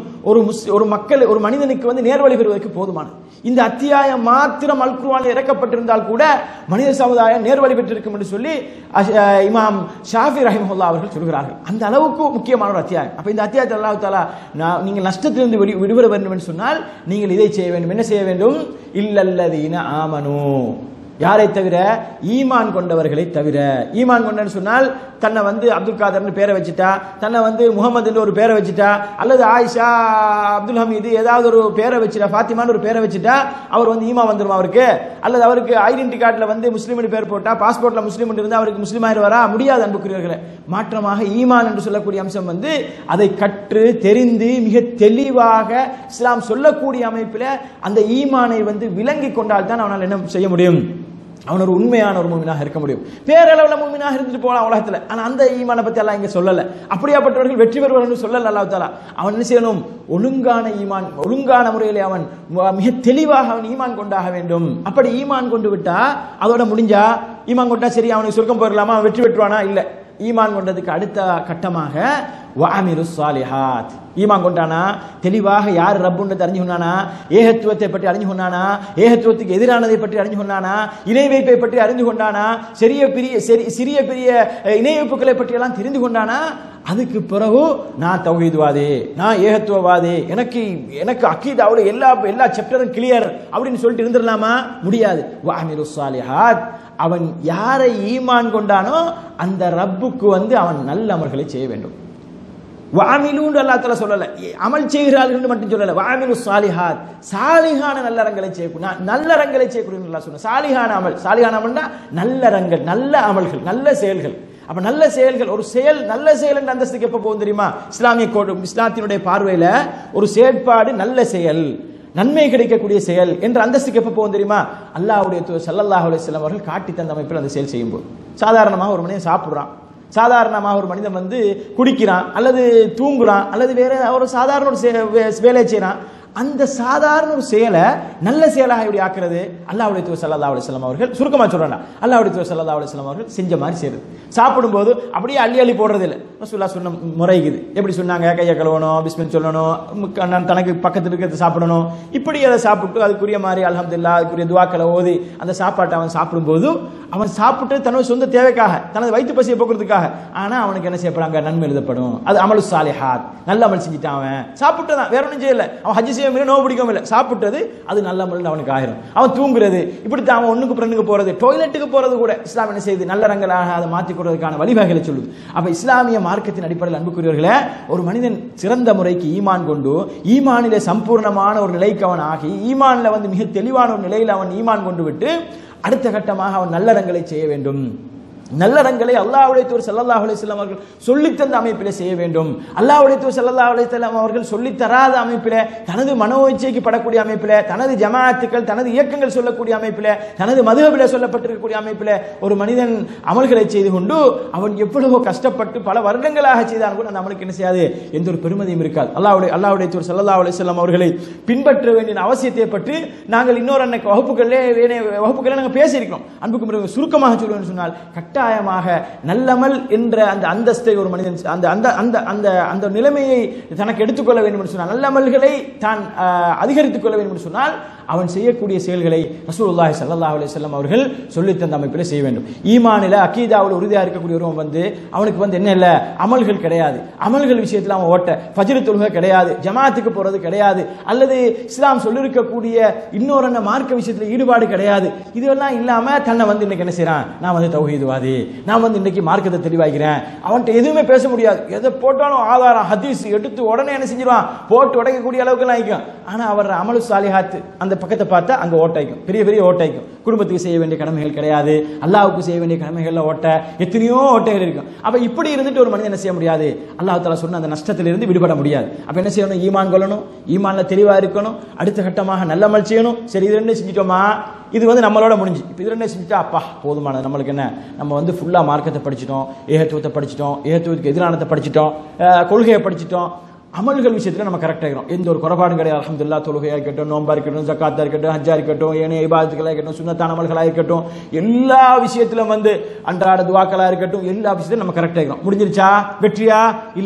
ஒரு முஸ் ஒரு மக்கள் ஒரு மனிதனுக்கு வந்து நேர்வழி பெறுவதற்கு போதுமானது இந்த அத்தியாயம் மாத்திரம் அல் குர்ஆனில் இறக்கப்பட்டிருந்தால் கூட மனித சமுதாயம் நேர்வழி பெற்றிருக்கும் என்று சொல்லி அஷ்- அஹ் இமாம் ஷாஃபி ரஹிமஹுல்லா அவர்கள் சொல்கிறார்கள் அந்த அளவுக்கு முக்கியமான ஒரு அத்தியாயம் அப்ப இந்த அத்தியாயத்தில் அல்லாஹ் தாலா நான் நீங்கள் நஷ்டத்திலிருந்து விடு- விடுபட வேண்டும் என்று சொன்னால் நீங்கள் இதை செய்ய வேண்டும் என்ன செய்ய வேண்டும் இல்லல்லதீன ஆமனு யாரை தவிர ஈமான் கொண்டவர்களை தவிர ஈமான் கொண்டன்னு சொன்னால் தன்னை வந்து அப்துல் காதர்னு பேரை வச்சுட்டா தன்னை வந்து முகமதுன்னு ஒரு பேரை வச்சுட்டா அல்லது ஆயிஷா அப்துல் ஹமீது ஏதாவது ஒரு பேரை வச்சுட்டா ஃபாத்திமான்னு ஒரு பேரை வச்சுட்டா அவர் வந்து ஈமா வந்துடும் அவருக்கு அல்லது அவருக்கு ஐடென்டி கார்டில் வந்து முஸ்லீம்னு பேர் போட்டா பாஸ்போர்ட்ல முஸ்லீம் இருந்தால் அவருக்கு முஸ்லீம் ஆயிடுவாரா முடியாது அன்புக்குரியவர்களே மாற்றமாக ஈமான் என்று சொல்லக்கூடிய அம்சம் வந்து அதை கற்று தெரிந்து மிக தெளிவாக இஸ்லாம் சொல்லக்கூடிய அமைப்பில் அந்த ஈமானை வந்து விளங்கி கொண்டால் தான் அவனால் என்ன செய்ய முடியும் அவன் ஒரு உண்மையான ஒரு மூமினாக இருக்க முடியும் பேரளவுல மூமினாக இருந்துட்டு போகலாம் உலகத்துல ஆனா அந்த ஈமானை பத்தி எல்லாம் இங்க சொல்லல அப்படியாப்பட்டவர்கள் வெற்றி பெறுவார்கள் சொல்லல அல்லாஹ் தாலா அவன் என்ன செய்யணும் ஒழுங்கான ஈமான் ஒழுங்கான முறையில் அவன் ம- மிக தெளிவாக அவன் ஈமான் கொண்டாக வேண்டும் அப்படி ஈமான் கொண்டு விட்டா அதோட முடிஞ்சா ஈமான் கொண்டா சரி அவனுக்கு சொர்க்கம் போயிடலாமா அவன் வெற்றி பெற்றுவானா இல்ல ஈமான் கொண்டதுக்கு அடுத்த கட்டமாக வஅமிரு சாலிஹாத் ஈமான் கொண்டானா தெளிவாக யார் ரப்புன்னு அறிஞ்சு கொண்டானா ஏகத்துவத்தை பற்றி அறிஞ்சு கொண்டானா ஏகத்துவத்துக்கு எதிரானதை பற்றி அறிஞ்சு கொண்டானா இணை வைப்பை பற்றி அறிந்து கொண்டானா சிறிய பெரிய சரி சிறிய பெரிய அஹ், இணை வைப்புகளை பற்றி எல்லாம் தெரிந்து கொண்டானா அதுக்கு பிறகு நான் தௌஹீத்வாதி நான் ஏகத்துவவாதி எனக்கு எனக்கு அக்கீதாவோட எல்லா எல்லா சாப்டரும் கிளியர் அப்படின்னு சொல்லிட்டு இருந்துடலாமா முடியாது வஅமிரு சாலிஹாத் அவன் யாரை ஈமான் கொண்டானோ அந்த ரப்புக்கு வந்து அவன் நல்ல அமல்களை செய்ய வேண்டும் வாமிலூன்னு அல்லா தஆலா சொல்லல அமல் செய்கிறார்கள் மட்டும் சொல்லல வாமிலு சாலிஹாத் சாலிஹான நல்லறங்களை செய்யக்கூடிய நல்லறங்களை செய்யக்கூடிய நல்லா சொன்ன சாலிஹான அமல் சாலிஹான அமல்னா நல்லறங்கள் நல்ல அமல்கள் நல்ல செயல்கள் அப்ப நல்ல செயல்கள் ஒரு செயல் நல்ல செயல் என்ற அந்தஸ்துக்கு எப்ப போகும் தெரியுமா இஸ்லாமிய கோடு இஸ்லாத்தினுடைய பார்வையில ஒரு செயற்பாடு நல்ல செயல் நன்மை கிடைக்கக்கூடிய செயல் என்ற அந்தஸ்துக்கு எப்ப போகும் தெரியுமா அல்லாஹ்வுடைய தூதர் ஸல்லல்லாஹு அலைஹி வஸல்லம் அவர்கள் காட்டி தந்த அமைப்பில் அந்த செயல் செய்யும்போது சாதாரணமாக ஒரு மனிதன் சாப்பிடுறான் சாதாரணமாக ஒரு மனிதன் வந்து குடிக்கிறான் அல்லது தூங்குறான் அல்லது வேற ஒரு சாதாரண ஒரு செ- வே- வேலையை செய்றான் அந்த சாதாரண ஒரு செயலை நல்ல செயலாக எப்படி ஆக்குறது அல்லாஹ்வுடைய தூதர் ஸல்லல்லாஹு அலைஹி வஸல்லம் அவர்கள் சுருக்கமா சொல்றாங்க அல்லாஹ்வுடைய தூதர் ஸல்லல்லாஹு அலைஹி வஸல்லம் அவர்கள் செஞ்ச மாதிரி செய்யுது சாப்பிடும்போது அப்படியே அள்ளி அள்ளி போடுறது இல்லை ரசூலுல்லாஹ் சொன்ன முறைக்குது எப்படி சொன்னாங்க கையை கழுவணும் பிஸ்மில் சொல்லணும் முக்க- நான் தனக்கு பக்கத்தில் இருக்கிறது சாப்பிடணும் இப்படி அதை சாப்பிட்டு அதுக்குரிய மாதிரி அல்ஹம்துலில்லாஹ் அதுக்குரிய துவாக்களை ஓதி அந்த சாப்பாட்டை அவன் சாப்பிடும்போது அவன் சாப்பிட்டு தனது சொந்த தேவைக்காக தனது வயிற்று பசியை போக்குறதுக்காக ஆனா அவனுக்கு என்ன செய்யப்படுறாங்க நன்மை எழுதப்படும் அது அமலு சாலிஹாத் நல்ல அமல் செஞ்சுட்டான் அவன் சாப்பிட்டதான் வேற ஒன்றும் செய்யல அவன் ஹஜ் செய்ய முடியும் நோவு பிடிக்கவும் இல்லை சாப்பிட்டது அது நல்ல அமல் அவனுக்கு ஆயிரும் அவன் தூங்குறது இப்படித்தான் அவன் ஒண்ணுக்கு பிறனுக்கு போறது டொய்லெட்டுக்கு போறது கூட இஸ்லாம் என்ன செய்யுது நல்ல ரங்களாக அதை மாற்றிக் கொள்வதற்கான வழிவகைகளை சொல்லுது அப்ப இஸ்லாமிய மார்க்கத்தின் அடிப்படையில் அன்புக்குரியவர்களே ஒரு மனிதன் சிறந்த முறைக்கு ஈமான் கொண்டு ஈமானிலே சம்பூர்ணமான ஒரு நிலைக்கு அவன் ஆகி ஈமான்ல வந்து மிக தெளிவான ஒரு நிலையில் அவன் ஈமான் கொண்டு விட்டு அடுத்த கட்டமாக அவன் நல்லறங்களை செய்ய வேண்டும் நல்லறங்களை அல்லாஹ்வுடைய தூர் ஸல்லல்லாஹு அலைஹி வஸல்லம் அவர்கள் சொல்லித் தந்த அமைப்பிலே செய்ய வேண்டும் அல்லாஹ்வுடைய தூர் ஸல்லல்லாஹு அலைஹி வஸல்லம் அவர்கள் சொல்லித் தராத அமைப்பிலே தனது மனோ இச்சைக்கு படக்கூடிய அமைப்பிலே தனது ஜமாஅத்துக்கள் தனது இயக்கங்கள் சொல்லக்கூடிய அமைப்பிலே தனது மதுஹபிலே சொல்லப்பட்டிருக்கக்கூடிய அமைப்பிலே ஒரு மனிதன் அமல்களை செய்து கொண்டு அவன் எவ்வளவோ கஷ்டப்பட்டு பல வருடங்களாக செய்தான் கூட அந்த அமலுக்கு என்ன செய்யாது எந்த ஒரு பெருமதியும் இருக்காது அல்லாஹ்வுடைய அல்லாஹ்வுடைய தூர் ஸல்லல்லாஹு அலைஹி வஸல்லம் அவர்களை பின்பற்ற வேண்டிய அவசியத்தை பற்றி நாங்கள் இன்னொரு அன்னைக்கு வகுப்புகளிலே வேணே- வகுப்புகளிலே நாங்கள் பேசியிருக்கிறோம் அன்புக்கு பிறகு சுருக்கமாக சொல்லுவேன் சொன்னால் கட்டாயமாக நல்லமல் என்ற அந்த அந்தஸ்தை ஒரு மனிதன் அந்த அந்த அந்த அந்த அந்த நிலைமையை தனக்கு எடுத்துக்கொள்ள வேண்டும் என்று சொன்னால் நல்லமல்களை தான் ஆஹ், அதிகரித்துக் கொள்ள வேண்டும் என்று சொன்னால் அவன் செய்யக்கூடிய செயல்களை ரசூலுல்லாஹி ஸல்லல்லாஹு அலைஹி வஸல்லம் அவர்கள் சொல்லித் தந்த அமைப்பில் செய்ய வேண்டும் ஈமானில அக்கீதாவில் உறுதியாக இருக்கக்கூடிய ஒருவன் வந்து அவனுக்கு வந்து என்ன இல்லை அமல்கள் கிடையாது அமல்கள் விஷயத்தில் அவன் ஓட்ட ஃபஜ்ர் தொழுகை கிடையாது ஜமாத்துக்கு போறது கிடையாது அல்லது இஸ்லாம் சொல்லியிருக்கக்கூடிய இன்னொரு என்ன மார்க்க விஷயத்தில் ஈடுபாடு கிடையாது இதெல்லாம் இல்லாம தன்னை வந்து இன்னைக்கு என்ன செய்றான் நான் வந்து தௌஹீதுவாதி நான் வந்து இன்னைக்கு மார்க்கத்தை தெளிவாகிறேன் அவன்கிட்ட எதுவுமே பேச முடியாது எதை போட்டாலும் ஆதாரம் ஹதீஸ் எடுத்து உடனே என்ன செஞ்சிருவான் போட்டு உடைக்கக்கூடிய அளவுக்கு எல்லாம் ஆயிக்கும் ஆனா அவர் அமலு சாலிஹாத் அந்த பக்கத்தை பார்த்தா அங்க ஓட்டாய்க்கும் பெரிய பெரிய ஓட்டாய்க்கும் குடும்பத்துக்கு செய்ய வேண்டிய கடமைகள் கிடையாது அல்லாஹ்வுக்கு செய்ய வேண்டிய கடமைகள்ல ஓட்ட எத்தனையோ ஓட்டைகள் இருக்கும் அப்ப இப்படி இருந்துட்டு ஒரு மனிதன் என்ன செய்ய முடியாது அல்லாஹ் தாலா சொன்ன அந்த நஷ்டத்திலிருந்து விடுபட முடியாது அப்ப என்ன செய்யணும் ஈமான் கொள்ளணும் ஈமான்ல தெளிவா இருக்கணும் அடுத்த கட்டமாக நல்லமல் செய்யணும் சரி இது ரெண்டும் செஞ்சிட்டோமா இது வந்து நம்மளோட முடிஞ்சு இப்போ இது ரெண்டும் செஞ்சுட்டா அப்பா போதுமானது நம்மளுக்கு என்ன நம்ம வந்து ஃபுல்லா மார்க்கத்தை படிச்சிட்டோம் ஏகத்துவத்தை படிச்சிட்டோம் ஏகத்துவத்துக்கு எதிரானத்தை படிச்சிட்டோம் அஹ், கொள்கையை படிச்சிட்டோம் அமல்கள் விஷயத்துல நம்ம கரெக்டாக இருக்கிறோம் எந்த ஒரு குறைபாடும் கிடையாது அல்ஹம்துலில்லாஹ் தொழுகையா இருக்கட்டும் நோம்பா இருக்கட்டும் ஜக்காத்தா இருக்கட்டும் ஹஜ்ஜா இருக்கட்டும் ஏனைய இபாதத்துகளா இருக்கட்டும் சுன்னத்தான அமல்களா இருக்கட்டும் எல்லா விஷயத்திலும் வந்து அன்றாட துவாக்களா இருக்கட்டும் எல்லா விஷயத்திலும் நம்ம கரெக்டாக இருக்கிறோம் முடிஞ்சிருச்சா வெற்றியா இல்ல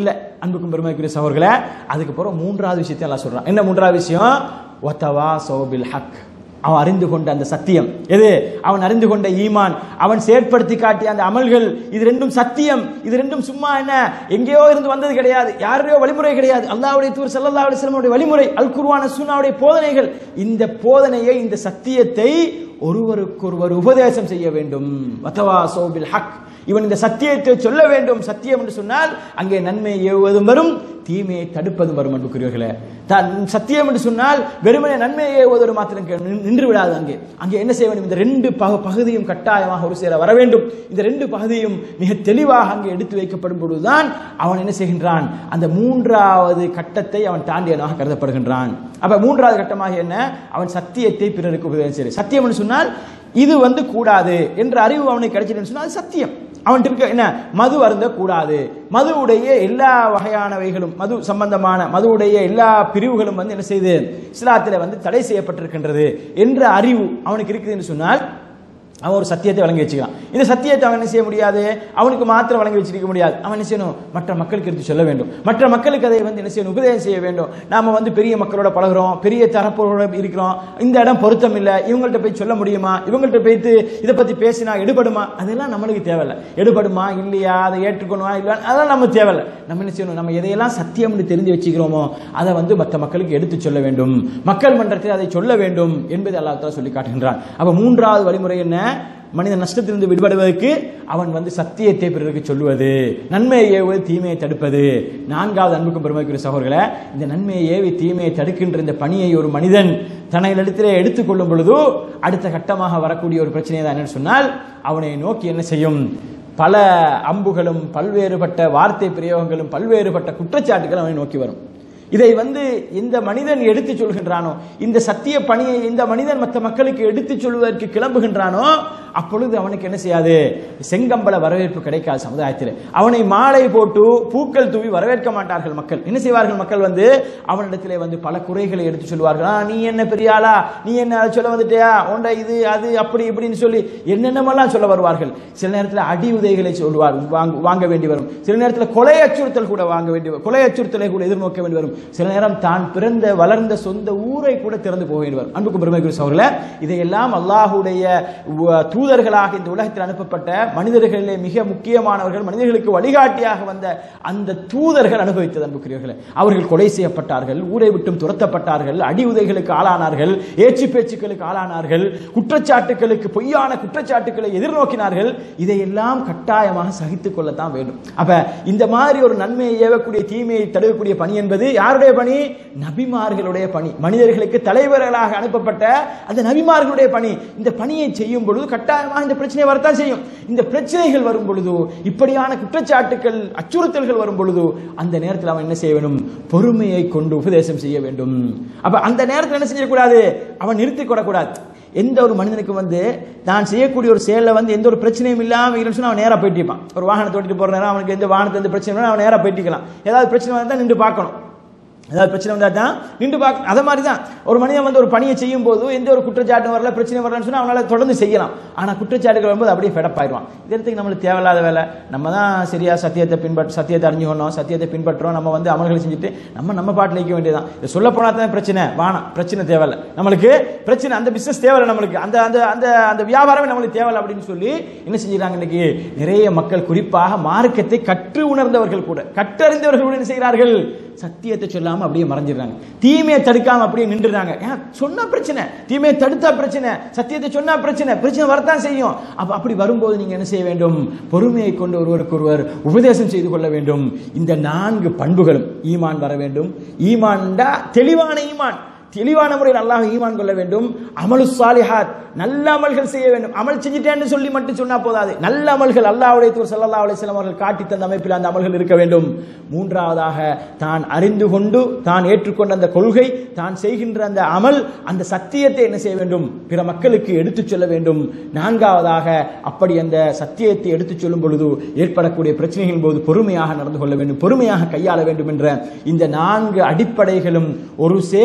அன்புக்கும் பெருமைக்குரிய சகோதரர்களே அதுக்கப்புறம் மூன்றாவது விஷயத்தை எல்லாம் சொல்றான் என்ன மூன்றாவது விஷயம் ஒத்தவா சோபில் ஹக் அவன் அறிந்து கொண்ட அந்த சத்தியம் எது அவன் அறிந்து கொண்ட ஈமான் அவன் செயற்படுத்தி காட்டிய அந்த அமல்கள் இது ரெண்டும் சத்தியம் இது ரெண்டும் சும்மா என்ன எங்கேயோ இருந்து வந்தது கிடையாது யாரையோ வழிமுறை கிடையாது அல்லாஹ்வுடைய தூர் ஸல்லல்லாஹு அலைஹி வஸல்லமுடைய வழிமுறை அல் குர்ஆன சுன்னாவுடைய போதனைகள் இந்த போதனையை இந்த சத்தியத்தை ஒருவருக்கொருவர் உபதேசம் செய்ய வேண்டும் வத்தவா சோபில் ஹக் இவன் இந்த சத்தியத்தை சொல்ல வேண்டும் சத்தியம் என்று சொன்னால் அங்கே நன்மையை ஏவுவதும் வரும் தீமையை தடுப்பதும் வரும் அன்புக்குரியவர்களே தான் சத்தியம் என்று சொன்னால் வெறுமனே நன்மையை ஏவுவதோடு மாத்திரம் கே- நின்- நின்று விடாது அங்கே அங்கே என்ன செய்ய வேண்டும் இந்த ரெண்டு பகு- பகுதியும் கட்டாயமாக ஒரு சேர வர வேண்டும் இந்த ரெண்டு பகுதியும் மிக தெளிவாக அங்கே எடுத்து வைக்கப்படும் பொழுதுதான் அவன் என்ன செய்கின்றான் அந்த மூன்றாவது கட்டத்தை அவன் தாண்டியவனாக கருதப்படுகின்றான் அப்ப மூன்றாவது கட்டமாக என்ன அவன் சத்தியத்தை பிறருக்கு உபதேசம் செய்ய சத்தியம் என்று சொன்னால் இது வந்து கூடாது என்ற அறிவு அவனுக்கு கிடைச்சிருன்னு சொன்னால் அது சத்தியம் அவன்கிட்ட இருக்க என்ன மது அருந்த கூடாது மதுவுடைய எல்லா வகையானவைகளும் மது சம்பந்தமான மதுவுடைய எல்லா பிரிவுகளும் வந்து என்ன செய்து இஸ்லாத்தில் வந்து தடை செய்யப்பட்டிருக்கின்றது என்ற அறிவு அவனுக்கு இருக்குது என்று சொன்னால் அவன் ஒரு சத்தியத்தை வழங்கி வச்சுக்கிறான் இந்த சத்தியத்தை அவன் என்ன செய்ய முடியாது அவனுக்கு மாத்திரம் வழங்கி வச்சிருக்க முடியாது அவன் என்ன செய்யணும் மற்ற மக்களுக்கு எடுத்து சொல்ல வேண்டும் மற்ற மக்களுக்கு அதை வந்து என்ன செய்யணும் உபதேசம் செய்ய வேண்டும் நாம வந்து பெரிய மக்களோட பழகுறோம் பெரிய தரப்போட இருக்கிறோம் இந்த இடம் பொருத்தம் இல்லை இவங்கள்ட்ட போய் சொல்ல முடியுமா இவங்கள்ட்ட போய்த்து இதை பத்தி பேசினா எடுபடுமா அதெல்லாம் நம்மளுக்கு தேவையில்லை எடுபடுமா இல்லையா அதை ஏற்றுக்கணுமா இல்லையா அதெல்லாம் நம்ம தேவையில்லை நம்ம என்ன செய்யணும் நம்ம எதையெல்லாம் சத்தியம்னு தெரிஞ்சு வச்சுக்கிறோமோ அதை வந்து மற்ற மக்களுக்கு எடுத்து சொல்ல வேண்டும் மக்கள் மன்றத்தில் அதை சொல்ல வேண்டும் என்பதை அல்லாஹ் தஆலா சொல்லி காட்டுகின்றான் அப்ப மூன்றாவது வழிமுறை என்ன மனிதன் நஷ்டத்திலிருந்து விடுபடுவதற்கு அவன் வந்து சத்தியத்தை பிறருக்கு சொல்லுவது நன்மையை ஏவுவது தீமையை தடுப்பது நான்காவது அன்புக்கும் பெருமைக்குரிய சகோதரர்களே இந்த நன்மையை ஏவி தீமையை தடுக்கின்ற இந்த பணியை ஒரு மனிதன் தன்னிடத்திலே எடுத்துக்கொள்ளும் பொழுது அடுத்த கட்டமாக வரக்கூடிய ஒரு பிரச்சனை தான் என்னன்னு சொன்னால் அவனை நோக்கி என்ன செய்யும் பல அம்புகளும் பல்வேறுபட்ட வார்த்தை பிரயோகங்களும் பல்வேறுபட்ட குற்றச்சாட்டுகள் அவனை நோக்கி வரும் இதை வந்து இந்த மனிதன் எடுத்து சொல்கின்றானோ இந்த சத்திய பணியை இந்த மனிதன் மற்ற மக்களுக்கு எடுத்து சொல்வதற்கு கிளம்புகின்றானோ அப்பொழுது அவனுக்கு என்ன செய்யாது செங்கம்பள வரவேற்பு கிடைக்காது சமுதாயத்தில் அவனை மாலை போட்டு பூக்கள் தூவி வரவேற்க மாட்டார்கள் மக்கள் என்ன செய்வார்கள் மக்கள் வந்து அவனிடத்திலே வந்து பல குறைகளை எடுத்து சொல்வார்கள் "ஆ, நீ என்ன பெரிய ஆளா நீ என்ன அதை சொல்ல வந்துட்டியா உண்ட இது அது அப்படி இப்படின்னு சொல்லி என்னென்னமெல்லாம் சொல்ல வருவார்கள் சில நேரத்தில் அடி உதைகளை சொல்வார் வாங்க வாங்க வேண்டி வரும் சில நேரத்தில் கொலை அச்சுறுத்தல் கூட வாங்க வேண்டி வரும் கொலை அச்சுறுத்தலை கூட எதிர்நோக்க வேண்டி வரும் சில நேரம் தான் பிறந்த வளர்ந்த சொந்த ஊரை கூட திறந்து போக வேண்டி வரும் அன்புக்கு பெருமைக்குரிய சகோதரர்களே இதையெல்லாம் அல்லாஹுடைய உ- தூதர்களாக இந்த உலகத்தில் அனுப்பப்பட்ட மனிதர்களிலே மிக முக்கியமானவர்கள் மனிதர்களுக்கு வழிகாட்டியாக வந்த அந்த தூதர்கள் அனுபவித்தது அன்புக்குரியவர்களே அவர்கள் கொலை செய்யப்பட்டார்கள் ஊரை விட்டும் துரத்தப்பட்டார்கள் அடி உதைகளுக்கு ஆளானார்கள் ஏச்சு பேச்சுக்களுக்கு ஆளானார்கள் குற்றச்சாட்டுகளுக்கு பொய்யான குற்றச்சாட்டுகளை எதிர்நோக்கினார்கள் இதையெல்லாம் கட்டாயமாக சகித்துக் கொள்ளத்தான் வேண்டும் அப்ப இந்த மாதிரி ஒரு நன்மையை ஏவக்கூடிய தீமையை தடுக்கக்கூடிய பணி என்பது யாருடைய பணி நபிமார்களுடைய பணி மனிதர்களுக்கு தலைவர்களாக அனுப்பப்பட்ட அந்த நபிமார்களுடைய பணி இந்த பணியை செய்யும் பொழுது கட்டாயமாக இந்த பிரச்சனை வரத்தான் செய்யும் இந்த பிரச்சனைகள் வரும் பொழுது இப்படியான குற்றச்சாட்டுகள் அச்சுறுத்தல்கள் வரும் பொழுது அந்த நேரத்தில் அவன் என்ன செய்ய வேண்டும் பொறுமையை கொண்டு உபதேசம் செய்ய வேண்டும் அப்ப அந்த நேரத்தில் என்ன செய்யக்கூடாது அவன் நிறுத்திக் கொள்ளக்கூடாது எந்த ஒரு மனிதனுக்கு வந்து தான் செய்யக்கூடிய ஒரு செயலில் வந்து எந்த ஒரு பிரச்சனையும் இல்லாமல் இல்லைன்னு சொன்னா அவன் நேராக போயிட்டிருப்பான் ஒரு வாகனத்தை ஓட்டிட்டு போகிற நேரம் அவனுக்கு எந்த வாகனத்தை எந்த பிரச்சனை இல்லைன்னா அவன் நேராக போயிட்டிக்கலாம் ஏதாவது பிரச்சனை வந்தால் நின்று பார்க்கணும் ஏதாவது பிரச்சனை வந்தா தான் நின்று பார்க்க அதை மாதிரி தான் ஒரு மனிதன் வந்து ஒரு பணியை செய்யும் போது எந்த ஒரு குற்றச்சாட்டும் வரல பிரச்சனை வரலன்னு சொன்னா அவனால தொடர்ந்து செய்யலாம் ஆனா குற்றச்சாட்டுகள் வரும்போது அப்படியே ஃபெடப்பாயிடுவான் இதற்கு நம்மளுக்கு தேவையில்லாத வேலை நம்ம தான் சரியா சத்தியத்தை பின்பற்ற சத்தியத்தை அறிஞ்சுக்கணும் சத்தியத்தை பின்பற்றுறோம் நம்ம வந்து அமல்களை செஞ்சுட்டு நம்ம நம்ம பாட்டில் வைக்க வேண்டியதான் இது சொல்ல போனா தான் பிரச்சனை வானம் பிரச்சனை தேவையில்ல நம்மளுக்கு பிரச்சனை அந்த பிசினஸ் தேவையில்ல நம்மளுக்கு அந்த அந்த அந்த அந்த வியாபாரமே நம்மளுக்கு தேவையில்ல அப்படின்னு சொல்லி என்ன செஞ்சுறாங்க இன்னைக்கு நிறைய மக்கள் குறிப்பாக மார்க்கத்தை கற்று உணர்ந்தவர்கள் கூட கற்றறிந்தவர்கள் கூட என்ன செய்கிறார்கள் சத்தியத்தை சொல்லாம அப்படியே மறைஞ்சிடுறாங்க தீமையை தடுக்காம அப்படியே நின்றுறாங்க ஏன் சொன்னா பிரச்சனை தீமையை தடுத்தா பிரச்சனை சத்தியத்தை சொன்னா பிரச்சனை பிரச்சனை வரத்தான் செய்யும் அப்ப அப்படி வரும்போது நீங்க என்ன செய்ய வேண்டும் பொறுமையை கொண்டு ஒருவருக்கு ஒருவர் உபதேசம் செய்து கொள்ள வேண்டும் இந்த நான்கு பண்புகளும் ஈமான் வர வேண்டும் ஈமான்டா தெளிவான ஈமான் தெளிவான முறையில் அல்லாஹ் ஈமான் கொள்ள வேண்டும் அமலு சாலிஹாத் நல்ல அமல்கள் செய்ய வேண்டும் அமல் செஞ்சிட்டேன்னு சொல்லி மட்டும் சொன்னா போதாது நல்ல அமல்கள் அல்லாஹ்வுடைய தூர் ஸல்லல்லாஹு அலைஹி வஸல்லம் அவர்கள் காட்டி தந்த அமைப்பில் அந்த அமல்கள் இருக்க வேண்டும் மூன்றாவதாக தான் அறிந்து கொண்டு தான் ஏற்றுக்கொண்ட அந்த கொள்கை தான் செய்கின்ற அந்த அமல் அந்த சத்தியத்தை என்ன செய்ய வேண்டும் பிற மக்களுக்கு எடுத்துச் சொல்ல வேண்டும் நான்காவதாக அப்படி அந்த சத்தியத்தை எடுத்துச் சொல்லும் பொழுது ஏற்படக்கூடிய பிரச்சனைகளின் போது பொறுமையாக நடந்து கொள்ள வேண்டும் பொறுமையாக கையாள வேண்டும் என்ற இந்த நான்கு அடிப்படைகளும் ஒரு சேர ஒரு முஸ்லிம்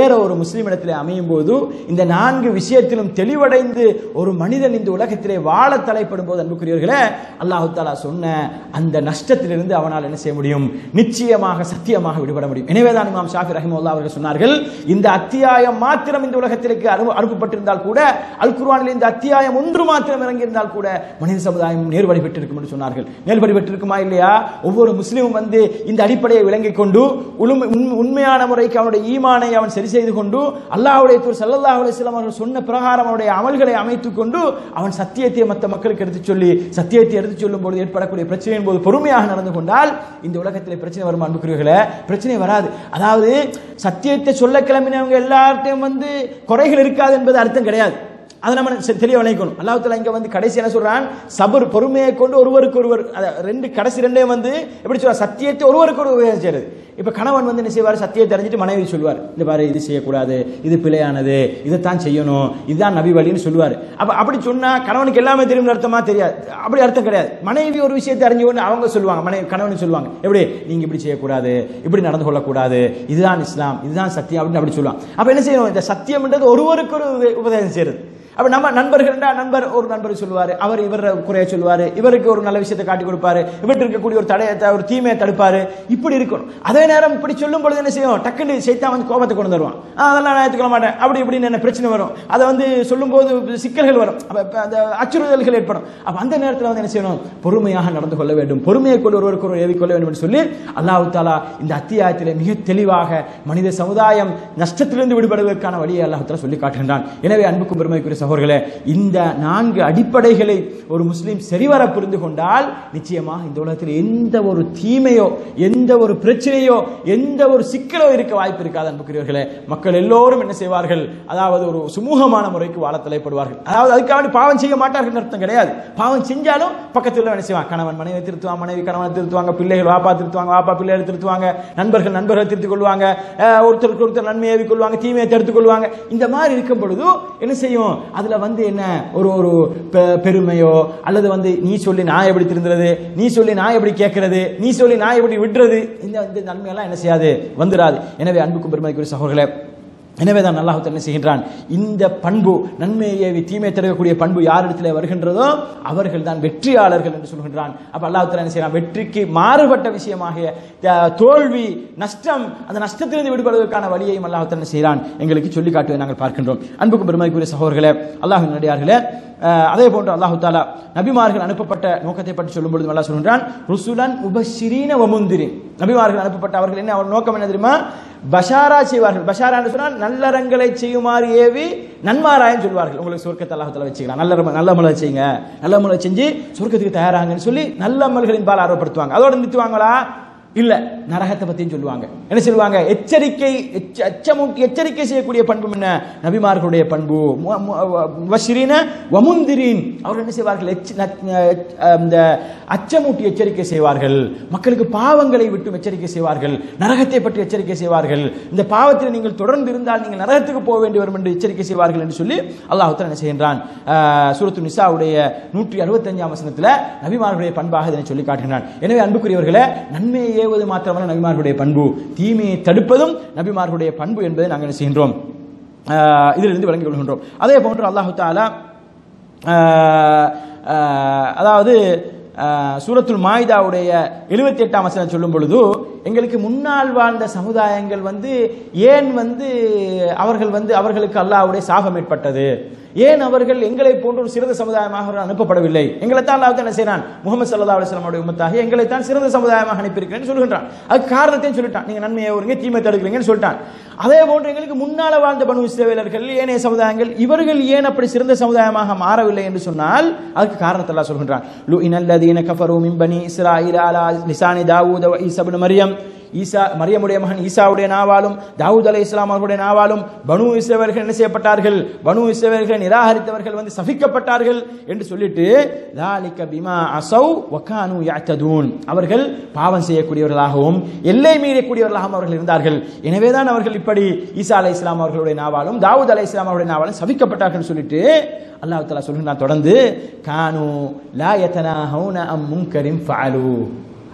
முஸ்லிம் இடத்திலே அமையும் போது இந்த நான்கு விஷயத்திலும் தெளிவடைந்து ஒரு மனிதன் இந்த உலகத்திலே வாழ தலைப்படும் போது அன்புக்குரியவர்களே அல்லாஹு தாலா சொன்ன அந்த நஷ்டத்திலிருந்து அவனால் என்ன செய்ய முடியும் நிச்சயமாக சத்தியமாக விடுபட முடியும் எனவேதான் இமாம் ஷாஃபி ரஹிமுல்லா அவர்கள் சொன்னார்கள் இந்த அத்தியாயம் மாத்திரம் இந்த உலகத்திற்கு அனு அனுப்பப்பட்டிருந்தால் கூட அல் குர்ஆனில் இந்த அத்தியாயம் ஒன்று மாத்திரம் இறங்கியிருந்தால் கூட மனித சமுதாயம் நேர்வழி பெற்றிருக்கும் என்று சொன்னார்கள் நேர்வழி பெற்றிருக்குமா இல்லையா ஒவ்வொரு முஸ்லீமும் வந்து இந்த அடிப்படையை விளங்கிக் கொண்டு உளுமை- உண்மை- உண்மையான முறைக்கு அவனுடைய ஈமானை அவன் சரி செய்து கொண்டு அல்லாஹ்வுடைய தூர் சல்லல்லாஹு அலைஹி வஸல்லம் அவர்கள் சொன்ன பிரகாரம் அவனுடைய அமல்களை அமைத்துக் கொண்டு அவன் சத்தியத்தை மற்ற மக்களுக்கு எடுத்துச் சொல்லி சத்தியத்தை எடுத்துச் சொல்லும் போது ஏற்படக்கூடிய பிரச்சனையின் போது பொறுமையாக நடந்து கொண்டால் இந்த உலகத்தில் பிரச்சனை வருமா அன்புக்குரியவர்களே பிரச்சனை வராது அதாவது சத்தியத்தை சொல்ல கிளம்பினவங்க எல்லார்ட்டையும் வந்து குறைகள் இருக்காது என்பது அர்த்தம் கிடையாது அதை நம்ம செ- தெளிவா விளங்கிக்கணும் அல்லாஹ் தஆலா இங்க வந்து கடைசி என்ன சொல்றான் சபர் பொறுமையை கொண்டு ஒருவருக்கு ஒருவர் அத- ரெண்டு கடைசி ரெண்டையும் வந்து எப்படி சொல்றா சத்தியத்தை ஒருவருக்கு ஒருவர் உபதேசம் செய்யறது இப்ப கணவன் வந்து என்ன செய்வார் சத்தியத்தை அறிஞ்சிட்டு மனைவி சொல்வார் இந்த பாரு இது செய்யக்கூடாது இது பிழையானது இதைத்தான் செய்யணும் இதுதான் நபி வழின்னு சொல்லுவார் அப்ப அப்படி சொன்னா கணவனுக்கு எல்லாமே தெரியும் அர்த்தமா தெரியாது அப்படி அர்த்தம் கிடையாது மனைவி ஒரு விஷயத்தை அறிஞ்ச உடனே அவங்க சொல்லுவாங்க மனைவி கணவன் சொல்லுவாங்க எப்படி நீங்க இப்படி செய்யக்கூடாது இப்படி நடந்து கொள்ளக்கூடாது இதுதான் இஸ்லாம் இதுதான் சத்தியம் அப்படின்னு அப்படி சொல்லுவாங்க அப்ப என்ன செய்யணும் இந்த சத்தியம்ன்றது ஒருவருக்கு ஒரு உப- உபதேசம் செய்யறது அப்ப நம்ம நண்பர்கள்டா நண்பர் ஒரு நண்பர் சொல்லுவாரு அவர் இவர் குறைய சொல்லுவாரு இவருக்கு ஒரு நல்ல விஷயத்தை காட்டி கொடுப்பாரு இவர்கிட்ட இருக்கக்கூடிய ஒரு தடையத்தை ஒரு தீமையை தடுப்பாரு இப்படி இருக்கணும் அதே நேரம் இப்படி சொல்லும் பொழுது என்ன செய்யும் டக்குன்னு சைத்தான் வந்து கோபத்தை கொண்டு வருவான் ஆ, அதெல்லாம் நான் ஏற்றுக்கொள்ள மாட்டேன் அப்படி இப்படின்னு என்ன பிரச்சனை வரும் அதை வந்து சொல்லும்போது சிக்கல்கள் வரும் அப்ப அப்ப அந்த அச்சுறுத்தல்கள் ஏற்படும் அப்ப அந்த நேரத்தில் வந்து என்ன செய்யணும் பொறுமையாக நடந்து கொள்ள வேண்டும் பொறுமையை கொண்டு ஒருவருக்கு ஒருவர் ஏவிக்கொள்ள வேண்டும் என்று சொல்லி அல்லாஹ் தாலா இந்த அத்தியாயத்திலே மிக தெளிவாக மனித சமுதாயம் நஷ்டத்திலிருந்து விடுபடுவதற்கான வழியை அல்லாஹ் தாலா சொல்லி காட்டுகின்றான் எனவே அன்புக்கும் பெருமைக்குரிய சகோதரர்களே இந்த நான்கு அடிப்படைகளை ஒரு முஸ்லீம் சரிவர புரிந்து கொண்டால் நிச்சயமாக இந்த உலகத்தில் எந்த ஒரு தீமையோ எந்த ஒரு பிரச்சனையோ எந்த ஒரு சிக்கலோ இருக்க வாய்ப்பு இருக்காது அன்புக்குரியவர்களே மக்கள் எல்லோரும் என்ன செய்வார்கள் அதாவது ஒரு சுமூகமான முறைக்கு வாழ தலைப்படுவார்கள் அதாவது அதுக்காக வேண்டி பாவம் செய்ய மாட்டார்கள் அர்த்தம் கிடையாது பாவம் செஞ்சாலும் பக்கத்தில் என்ன செய்வாங்க கணவன் மனைவி திருத்துவாங்க மனைவி கணவனை திருத்துவாங்க பிள்ளைகள் வாப்பா திருத்துவாங்க வாப்பா பிள்ளைகள் திருத்துவாங்க நண்பர்கள் நண்பர்கள் திருத்திக் கொள்வாங்க அஹ் ஒருத்தருக்கு ஒருத்தர் நன்மையை ஏவிக் கொள்வாங்க தீமையை தடுத்துக் கொள்வாங்க இந்த மாதிரி இருக்கும் பொழுது என்ன செய்யும் அதுல வந்து என்ன ஒரு ஒரு பெ- பெருமையோ அல்லது வந்து நீ சொல்லி நான் எப்படி திருந்துறது நீ சொல்லி நான் எப்படி கேட்கறது நீ சொல்லி நான் எப்படி விடுறது இந்த இந்த நன்மையெல்லாம் என்ன செய்யாது வந்துராது எனவே அன்புக்கும் பெருமைக்குரிய சகோதரர்களே எனவே தான் அல்லாஹ் என்ன செய்கின்றான் இந்த பண்பு நன்மையை ஏவி தீமை தடுக்கக்கூடிய பண்பு யாரிடத்தில் வருகின்றதோ அவர்கள் தான் வெற்றியாளர்கள் என்று சொல்கின்றான் அப்ப அல்லாஹ் தஆலா என்ன செய்யறான் வெற்றிக்கு மாறுபட்ட விஷயமாக அஹ், தோல்வி நஷ்டம் அந்த நஷ்டத்திலிருந்து விடுபடுவதற்கான வழியையும் அல்லாஹ் தஆலா என்ன செய்கிறான் எங்களுக்கு சொல்லி காட்டுவதை நாங்கள் பார்க்கின்றோம் அன்புக்கும் பெருமைக்குரிய சகோதரர்களே அல்லாஹின் நடிகார்களே அஹ், அதே போன்று அல்லாஹு தாலா நபிமார்கள் அனுப்பப்பட்ட நோக்கத்தை பற்றி சொல்லும் பொழுது அல்லாஹ் சொல்கின்றான் ருசுலன் உபஷிரீன வமுந்திரின் நபிமார்கள் அனுப்பப்பட்ட அவர்கள் என்ன அவர் நோக்கம் என்ன தெரியுமா பஷாரா செய்வார்கள் பஷாரா என்று சொன்னால் நல்லறங்களை செய்யுமாறு ஏவி நன்மாராயம் சொல்வார்கள் உங்களுக்கு சொர்க்கத்தை அல்லாஹ் வச்சுக்கலாம் நல்ல நல்ல மலை செய்யுங்க நல்ல மலை செஞ்சு சொர்க்கத்துக்கு தயாராங்கன்னு சொல்லி நல்ல அமல்களின் பால் ஆர்வப்படுத்துவாங்க அதோட நிறுத்துவாங்களா இல்ல நரகத்தை பத்தியும் சொல்லுவாங்க என்ன சொல்லுவாங்க எச்சரிக்கை எச்ச- அச்சமூட்டி எச்சரிக்கை செய்யக்கூடிய பண்பு என்ன நபிமார்களுடைய பண்பு மு- மு- வஷிரீன வமுந்திரீன் அவர்கள் என்ன செய்வார்கள் எச்ச- ந- இந்த அச்சமூட்டி எச்சரிக்கை செய்வார்கள் மக்களுக்கு பாவங்களை விட்டு எச்சரிக்கை செய்வார்கள் நரகத்தை பற்றி எச்சரிக்கை செய்வார்கள் இந்த பாவத்தில் நீங்கள் தொடர்ந்து இருந்தால் நீங்கள் நரகத்துக்கு போக வேண்டி வரும் என்று எச்சரிக்கை செய்வார்கள் என்று சொல்லி அல்லாஹ் தஆலா என்ன செய்கின்றான் ஆஹ், சூரத்து நிசாவுடைய நூற்றி அறுபத்தஞ்சாம் வசனத்தில் நபிமார்களுடைய பண்பாக இதனை சொல்லி காட்டுகின்றான் எனவே அன்புக்குரியவர்களே நன்மையை ஏவது மாத்திரமல்ல நபிமார்களுடைய பண்பு தீமையை தடுப்பதும் நபிமார்களுடைய பண்பு என்பதை நாங்கள் என்ன செய்கின்றோம் ஆஹ், இதிலிருந்து விளங்கிக் கொள்கின்றோம் அதே போன்று அல்லாஹு தாலா ஆஹ், ஆஹ், அதாவது ஆஹ், சூரத்துல் மாய்தாவுடைய எழுபத்தி எட்டாம் வசனம் சொல்லும் பொழுது எங்களுக்கு முன்னால் வாழ்ந்த சமுதாயங்கள் வந்து ஏன் வந்து அவர்கள் வந்து அவர்களுக்கு அல்லாஹ்வுடைய சாபம் ஏற்பட்டது ஏன் அவர்கள் எங்களை போன்ற ஒரு சிறந்த சமுதாயமாக அவர்கள் அனுப்பப்படவில்லை எங்களை தான் அல்லாஹ் என்ன செய்றான் முகமது சல்லா அலுவலமுடைய உம்மத்தாக எங்களை தான் சிறந்த சமுதாயமாக அனுப்பியிருக்கிறேன்னு சொல்கின்றான் அதுக்கு காரணத்தையும் சொல்லிட்டான் நீங்க நன்மையை வருங்க தீமை தடுக்கிறீங்கன்னு சொல்லிட்டான் அதே போன்று எங்களுக்கு முன்னால வாழ்ந்த பனு இஸ்ரவேலர்கள் ஏனைய சமுதாயங்கள் இவர்கள் ஏன் அப்படி சிறந்த சமுதாயமாக மாறவில்லை என்று சொன்னால் அதுக்கு காரணத்தை எல்லாம் சொல்கின்றான் லு இனல்லதீன கஃபரு மின் பனி இஸ்ராயில் அலா லிசானி தாவூத வ ஈசா இப்னு மரியம் ஈசா மரியமுடைய மகன் ஈசாவுடைய நாவாலும் தாவூத் அலை இஸ்லாம் அவர்களுடைய நாவாலும் பனு இஸ்ரவேலர்கள் என்ன செய்யப்பட்டார்கள் பனு இஸ்ரவேலர்களை நிராகரித்தவர்கள் வந்து சபிக்கப்பட்டார்கள் என்று சொல்லிட்டு ذَلِكَ பிமா அசௌ வகானு يَعْتَدُونَ அவர்கள் பாவம் செய்யக்கூடியவர்களாகவும் எல்லை மீறக்கூடியவர்களாகவும் அவர்கள் இருந்தார்கள் எனவேதான் அவர்கள் இப்படி ஈசா அலை இஸ்லாம் அவர்களுடைய நாவாலும் தாவூத் அலை இஸ்லாம் அவருடைய நாவாலும் சபிக்கப்பட்டார்கள் சொல்லிட்டு அல்லாஹ் தஆலா சொல்கிறான் தொடர்ந்து கானு லா யதனாஹவுன அம் முன்கரின் ஃபஅலு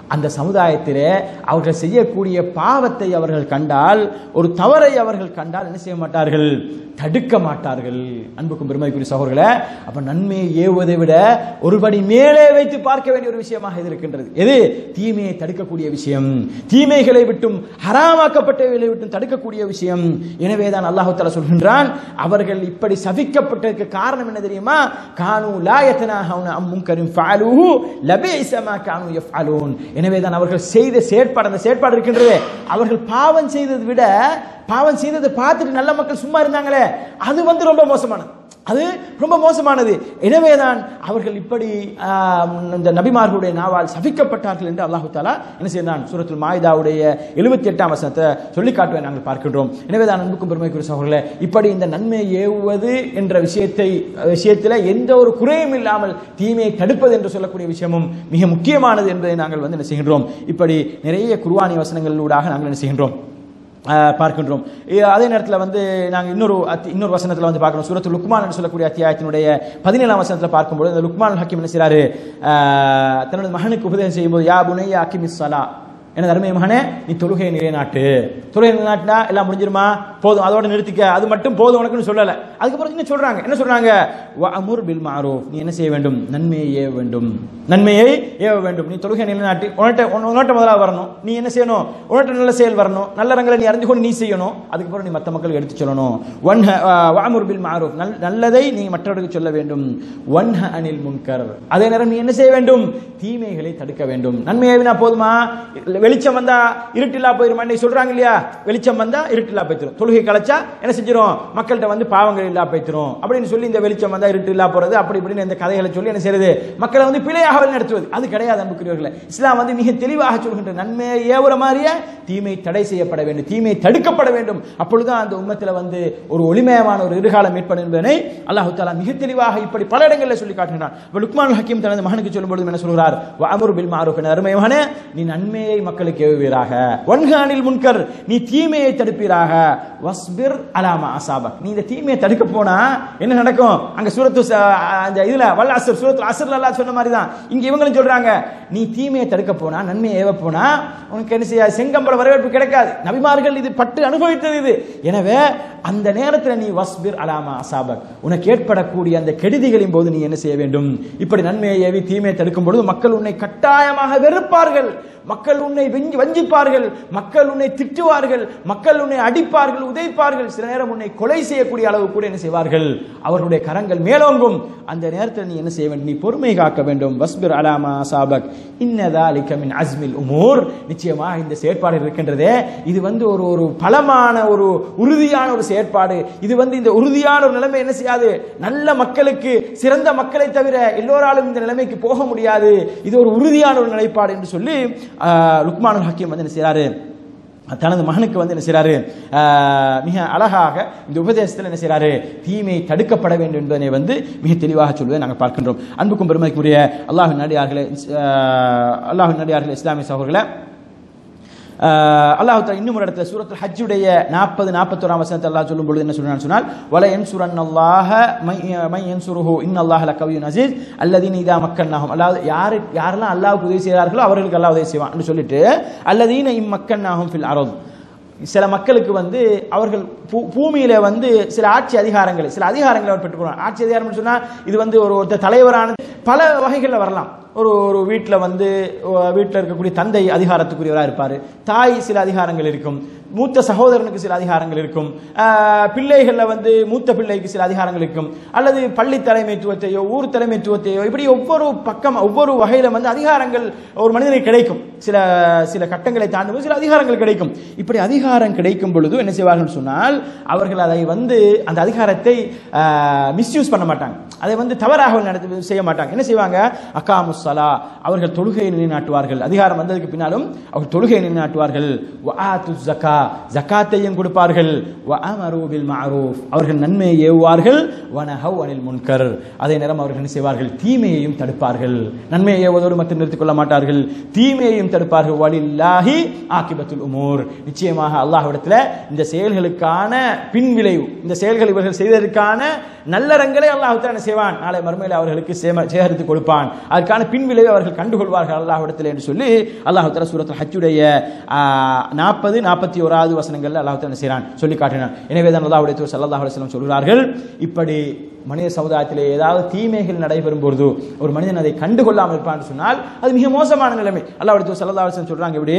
அந்த சமுதாயத்திலே அவர்கள் செய்யக்கூடிய பாவத்தை அவர்கள் கண்டால் ஒரு தவறை அவர்கள் கண்டால் என்ன செய்ய மாட்டார்கள் தடுக்க மாட்டார்கள் அன்புக்கும் பெருமைக்குரிய சகோதரர்களே அப்ப நன்மையை ஏவுவதை விட ஒருபடி மேலே வைத்து பார்க்க வேண்டிய ஒரு விஷயமாக இது இருக்கின்றது எது தீமையை தடுக்கக்கூடிய விஷயம் தீமைகளை விட்டும் ஹராமாக்கப்பட்டவைகளை விட்டும் தடுக்கக்கூடிய விஷயம் எனவே தான் அல்லாஹு தஆலா சொல்கின்றான் அவர்கள் இப்படி சபிக்கப்பட்டதற்கு காரணம் என்ன தெரியுமா கானு லா யத்தனாஹவுன அம் முன்கரின் ஃபஅலூஹு லபிஸ மா கானு யஃப்அலூன் எனவே தான் அவர்கள் செய்த செயற்பாடு அந்த செயற்பாடு இருக்கின்றது அவர்கள் பாவம் செய்ததை விட பாவம் செய்ததை பார்த்துட்டு நல்ல மக்கள் சும்மா இருந்தாங்களே அது வந்து ரொம்ப மோசமானது அது ரொம்ப மோசமானது எனவேதான் அவர்கள் இப்படி ஆம், இந்த நபிமார்களுடைய நாவால் சபிக்கப்பட்டார்கள் என்று அல்லாஹு தாலா என்ன செய்தான் சூரத்துல் மாயுதாவுடைய எழுபத்தி எட்டாம் வசனத்தை சொல்லி காட்டுவதை நாங்கள் பார்க்கின்றோம் எனவேதான் அன்புக்கும் பெருமைக்குரிய சகோதரர்களே இப்படி இந்த நன்மையை ஏவுவது என்ற விஷயத்தை விஷயத்தில் எந்த ஒரு குறையும் இல்லாமல் தீமையை தடுப்பது என்று சொல்லக்கூடிய விஷயமும் மிக முக்கியமானது என்பதை நாங்கள் வந்து என்ன செய்கின்றோம் இப்படி நிறைய குர்ஆனி வசனங்களூடாக நாங்கள் என்ன செய்கின்றோம் ஆஹ் பார்க்கின்றோம் இ- அதே நேரத்தில் வந்து நாங்கள் இன்னொரு அத்தி- இன்னொரு வசனத்தில் வந்து பார்க்கிறோம் சூரத்து லுக்மான் என்று சொல்லக்கூடிய அத்தியாயத்தினுடைய பதினேழாம் வசனத்தில் பார்க்கும்போது இந்த லுக்மான் ஹக்கீம் என்ன செய்றாரு ஆஹ் தன்னோட மகனுக்கு உபதேசம் செய்யும்போது யா புனையா அக்கிமிஸ் சலா எனது அருமை மகனே நீ தொழுகையை நிலைநாட்டு தொழுகை நிலைநாட்டினா எல்லாம் முடிஞ்சிருமா போதும் அதோட நிறுத்திக்க அது மட்டும் போதும் உனக்குன்னு சொல்லல அதுக்கப்புறம் என்ன சொல்றாங்க என்ன சொல்றாங்க அமுர் பில் மாரூஃப் நீ என்ன செய்ய வேண்டும் நன்மையை ஏவ வேண்டும் நன்மையை ஏவ வேண்டும் நீ தொழுகை நிலைநாட்டி உன்கிட்ட உன் உன்கிட்ட முதலாக வரணும் நீ என்ன செய்யணும் உன்கிட்ட நல்ல செயல் வரணும் நல்ல ரங்களை நீ அறிந்து கொண்டு நீ செய்யணும் அதுக்கப்புறம் நீ மற்ற மக்களுக்கு எடுத்து சொல்லணும் ஒன் வாமுர் பில் மாரூஃப் நல் நல்லதை நீ மற்றவர்களுக்கு சொல்ல வேண்டும் ஒன் அனில் முன்கர் அதே நேரம் நீ என்ன செய்ய வேண்டும் தீமைகளை தடுக்க வேண்டும் நன்மை ஏவினா போதுமா இல்ல, வெளிச்சம் வந்தா இருட்டில்லா போயிருமா இன்னைக்கு சொல்றாங்க இல்லையா வெளிச்சம் வந்தா இருட்டில்லா போய்த்திரும் தொழுகை கலைச்சா என்ன செஞ்சிரும் மக்கள்கிட்ட வந்து பாவங்கள் இல்லா போய்த்திரும் அப்படின்னு சொல்லி இந்த வெளிச்சம் வந்தா இருட்டு இல்லா போறது அப்படி இப்படின்னு இந்த கதைகளை சொல்லி என்ன செய்யறது மக்களை வந்து பிழையாக வழி நடத்துவது அது கிடையாது அன்புக்குரியவர்களே இஸ்லாம் வந்து மிக தெளிவாக சொல்கின்ற நன்மையை ஏவுற மாதிரியே தீமை தடை செய்யப்பட வேண்டும் தீமை தடுக்கப்பட வேண்டும் அப்பொழுதுதான் அந்த உம்மத்தில் வந்து ஒரு ஒளிமயமான ஒரு எதிர்காலம் ஏற்படும் என்பதனை அல்லாஹு தாலா மிக தெளிவாக இப்படி பல இடங்களில் சொல்லி காட்டுகிறான் இப்ப லுக்மான் ஹக்கீம் தனது மகனுக்கு சொல்லும்போது என்ன சொல்கிறார் அமரு பில் மாரூஃப் என அருமை மகனே நீ நன்மையை மக்களுக்கு ஏவுவீராக ஒன்கானில் முன்கர் நீ தீமையை தடுப்பீராக வஸ்பிர் அலாமா அசாபக் நீ இந்த தீமையை தடுக்க போனா என்ன நடக்கும் அங்க சூரத்து ச- அந்த இதுல வல் அசர் சூரத்து அசர்ல அல்லாஹ் சொன்ன மாதிரி தான் இங்க இவங்களும் சொல்றாங்க நீ தீமையை தடுக்க போனா நன்மையை ஏவ போனா உனக்கு என்ன செய்ய செங்கம்பட வரவேற்பு கிடைக்காது நபிமார்கள் இது பட்டு அனுபவித்தது இது எனவே அந்த நேரத்தில் நீ வஸ்பிர் அலாமா அசாபக் உனக்கு ஏற்படக்கூடிய அந்த கெடுதிகளின் போது நீ என்ன செய்ய வேண்டும் இப்படி நன்மையை ஏவி தீமையை தடுக்கும் பொழுது மக்கள் உன்னை கட்டாயமாக வெறுப்பார்கள் மக்கள் உன்னை வெஞ்சி வஞ்சிப்பார்கள் மக்கள் உன்னை திட்டுவார்கள் மக்கள் உன்னை அடிப்பார்கள் உதைப்பார்கள் சில நேரம் உன்னை கொலை செய்யக்கூடிய அளவு கூட என்ன செய்வார்கள் அவர்களுடைய கரங்கள் மேலோங்கும் அந்த நேரத்தில் நீ என்ன செய்ய வேண்டும் நீ பொறுமை காக்க வேண்டும் வஸ்பிர் அலாமா சாபக் இன்னதா மின் அஸ்மில் உமூர் நிச்சயமா இந்த செயற்பாடு இருக்கின்றதே இது வந்து ஒரு ஒரு பலமான ஒரு உறுதியான ஒரு செயற்பாடு இது வந்து இந்த உறுதியான ஒரு நிலைமை என்ன செய்யாது நல்ல மக்களுக்கு சிறந்த மக்களை தவிர எல்லோராலும் இந்த நிலைமைக்கு போக முடியாது இது ஒரு உறுதியான ஒரு நிலைப்பாடு என்று சொல்லி ஆஹ், லுக்மானுல் ஹக்கீம் வந்து என்ன செய்றாரு தனது மகனுக்கு வந்து என்ன செய்றாரு ஆஹ், மிக அழகாக இந்த உபதேசத்தில் என்ன செய்றாரு தீமை தடுக்கப்பட வேண்டும் என்பதனை வந்து மிக தெளிவாக சொல்வதை நாங்கள் பார்க்கின்றோம் அன்புக்கும் பெருமைக்குரிய அல்லாஹின் நடிகார்களே அல்லாஹின் நடிகார்களே இஸ்லாமிய சகோதரர்களே அல்லாஹ் தஆலா இன்னும் ஒரு இடத்துல சூரத்துல் ஹஜ்ஜுடைய நாற்பது நாற்பத்தோராம் வசனத்தை அல்லாஹ் சொல்லும் பொழுது என்ன சொல்றான்னு சொன்னால் வல யன்சுரன் அல்லாஹ மை யன்சுருஹு இன் அல்லாஹ் லகவியுன் அசீஸ் அல்லதீன இதா மக்கன்னாஹும் அல்லாஹ் யார் யாரெல்லாம் அல்லாஹ்வுக்கு உதவி செய்கிறார்களோ அவர்களுக்கு அல்லாஹ் உதவி செய்வான் என்று சொல்லிட்டு அல்லதீன இம் மக்கன்னாஹும் ஃபில் அரத் சில மக்களுக்கு வந்து அவர்கள் பூ- பூமியில வந்து சில ஆட்சி அதிகாரங்கள் சில அதிகாரங்களை அவர் பெற்றுக்கொள்வார் ஆட்சி அதிகாரம் சொன்னா இது வந்து ஒரு ஒருத்தர் தலைவரான பல வகைகளில் வரலாம் ஒரு ஒரு வீட்டில் வந்து வீட்டில் இருக்கக்கூடிய தந்தை அதிகாரத்துக்குரியவராக இருப்பார் தாய் சில அதிகாரங்கள் இருக்கும் மூத்த சகோதரனுக்கு சில அதிகாரங்கள் இருக்கும் ஆஹ் பிள்ளைகளில் வந்து மூத்த பிள்ளைக்கு சில அதிகாரங்கள் இருக்கும் அல்லது பள்ளி தலைமைத்துவத்தையோ ஊர் தலைமைத்துவத்தையோ இப்படி ஒவ்வொரு பக்கம் ஒவ்வொரு வகையில வந்து அதிகாரங்கள் ஒரு மனிதனுக்கு கிடைக்கும் சில சில கட்டங்களை தாண்டும் போது சில அதிகாரங்கள் கிடைக்கும் இப்படி அதிகாரம் கிடைக்கும் பொழுது என்ன செய்வார்கள் சொன்னால் அவர்கள் அதை வந்து அந்த அதிகாரத்தை மிஸ்யூஸ் பண்ண மாட்டாங்க அதை வந்து தவறாக நடத்தி செய்ய மாட்டாங்க என்ன செய்வாங்க அகாமுசலா அவர்கள் தொழுகையை நிலைநாட்டுவார்கள் அதிகாரம் வந்ததுக்கு பின்னாலும் அவர்கள் தொழுகையை நிலைநாட்டுவார்கள் வஆத்து ஜக்கா ஜகாத்தையும் கொடுப்பார்கள் வ அமரு பில் மஅரூஃப் அவர்கள் நன்மையை ஏவுவார்கள் வ நஹவ் அனில் முன்கர் அதே நேரம் அவர்கள் என்ன செய்வார்கள் தீமையையும் தடுப்பார்கள் நன்மையை ஏவுவதோடு மட்டும் நிறுத்திக் கொள்ள மாட்டார்கள் தீமையையும் தடுப்பார்கள் வலில்லாஹி ஆக்கிபத்துல் உமூர் நிச்சயமாக அல்லாஹ்விடத்தில் இந்த செயல்களுக்கான பின்விளைவு இந்த செயல்கள் இவர்கள் செய்ததற்கான நல்லறங்களை அல்லாஹ் என்ன செய்வான் நாளை மறுமையில் அவர்களுக்கு சேம- சேகரித்து கொடுப்பான் அதற்கான பின்விளைவை அவர்கள் கண்டுகொள்வார்கள் அல்லாஹ்விடத்தில் என்று சொல்லி அல்லாஹ் தஆலா சூரத்துல் ஹஜ்ஜுடைய நாற்பது நாற்பத்தி ஓராவது வசனங்கள்ல அல்லாஹ் தஆலா என்ன செய்கிறான் சொல்லி காட்டினான் எனவே தான் அல்லாஹ்வுடைய தூதர் ஸல்லல்லாஹு அலைஹி வஸல்லம் சொல்கிறார்கள் இப்படி மனித சமுதாயத்திலே ஏதாவது தீமைகள் நடைபெறும் பொழுது ஒரு மனிதன் அதை கண்டுகொள்ளாமல் இருப்பான்னு சொன்னால் அது மிக மோசமான நிலைமை அல்லாஹ்வுடைய தூதர் ஸல்லல்லாஹு அலைஹி வஸல்லம் சொல்றாங்க இப்படி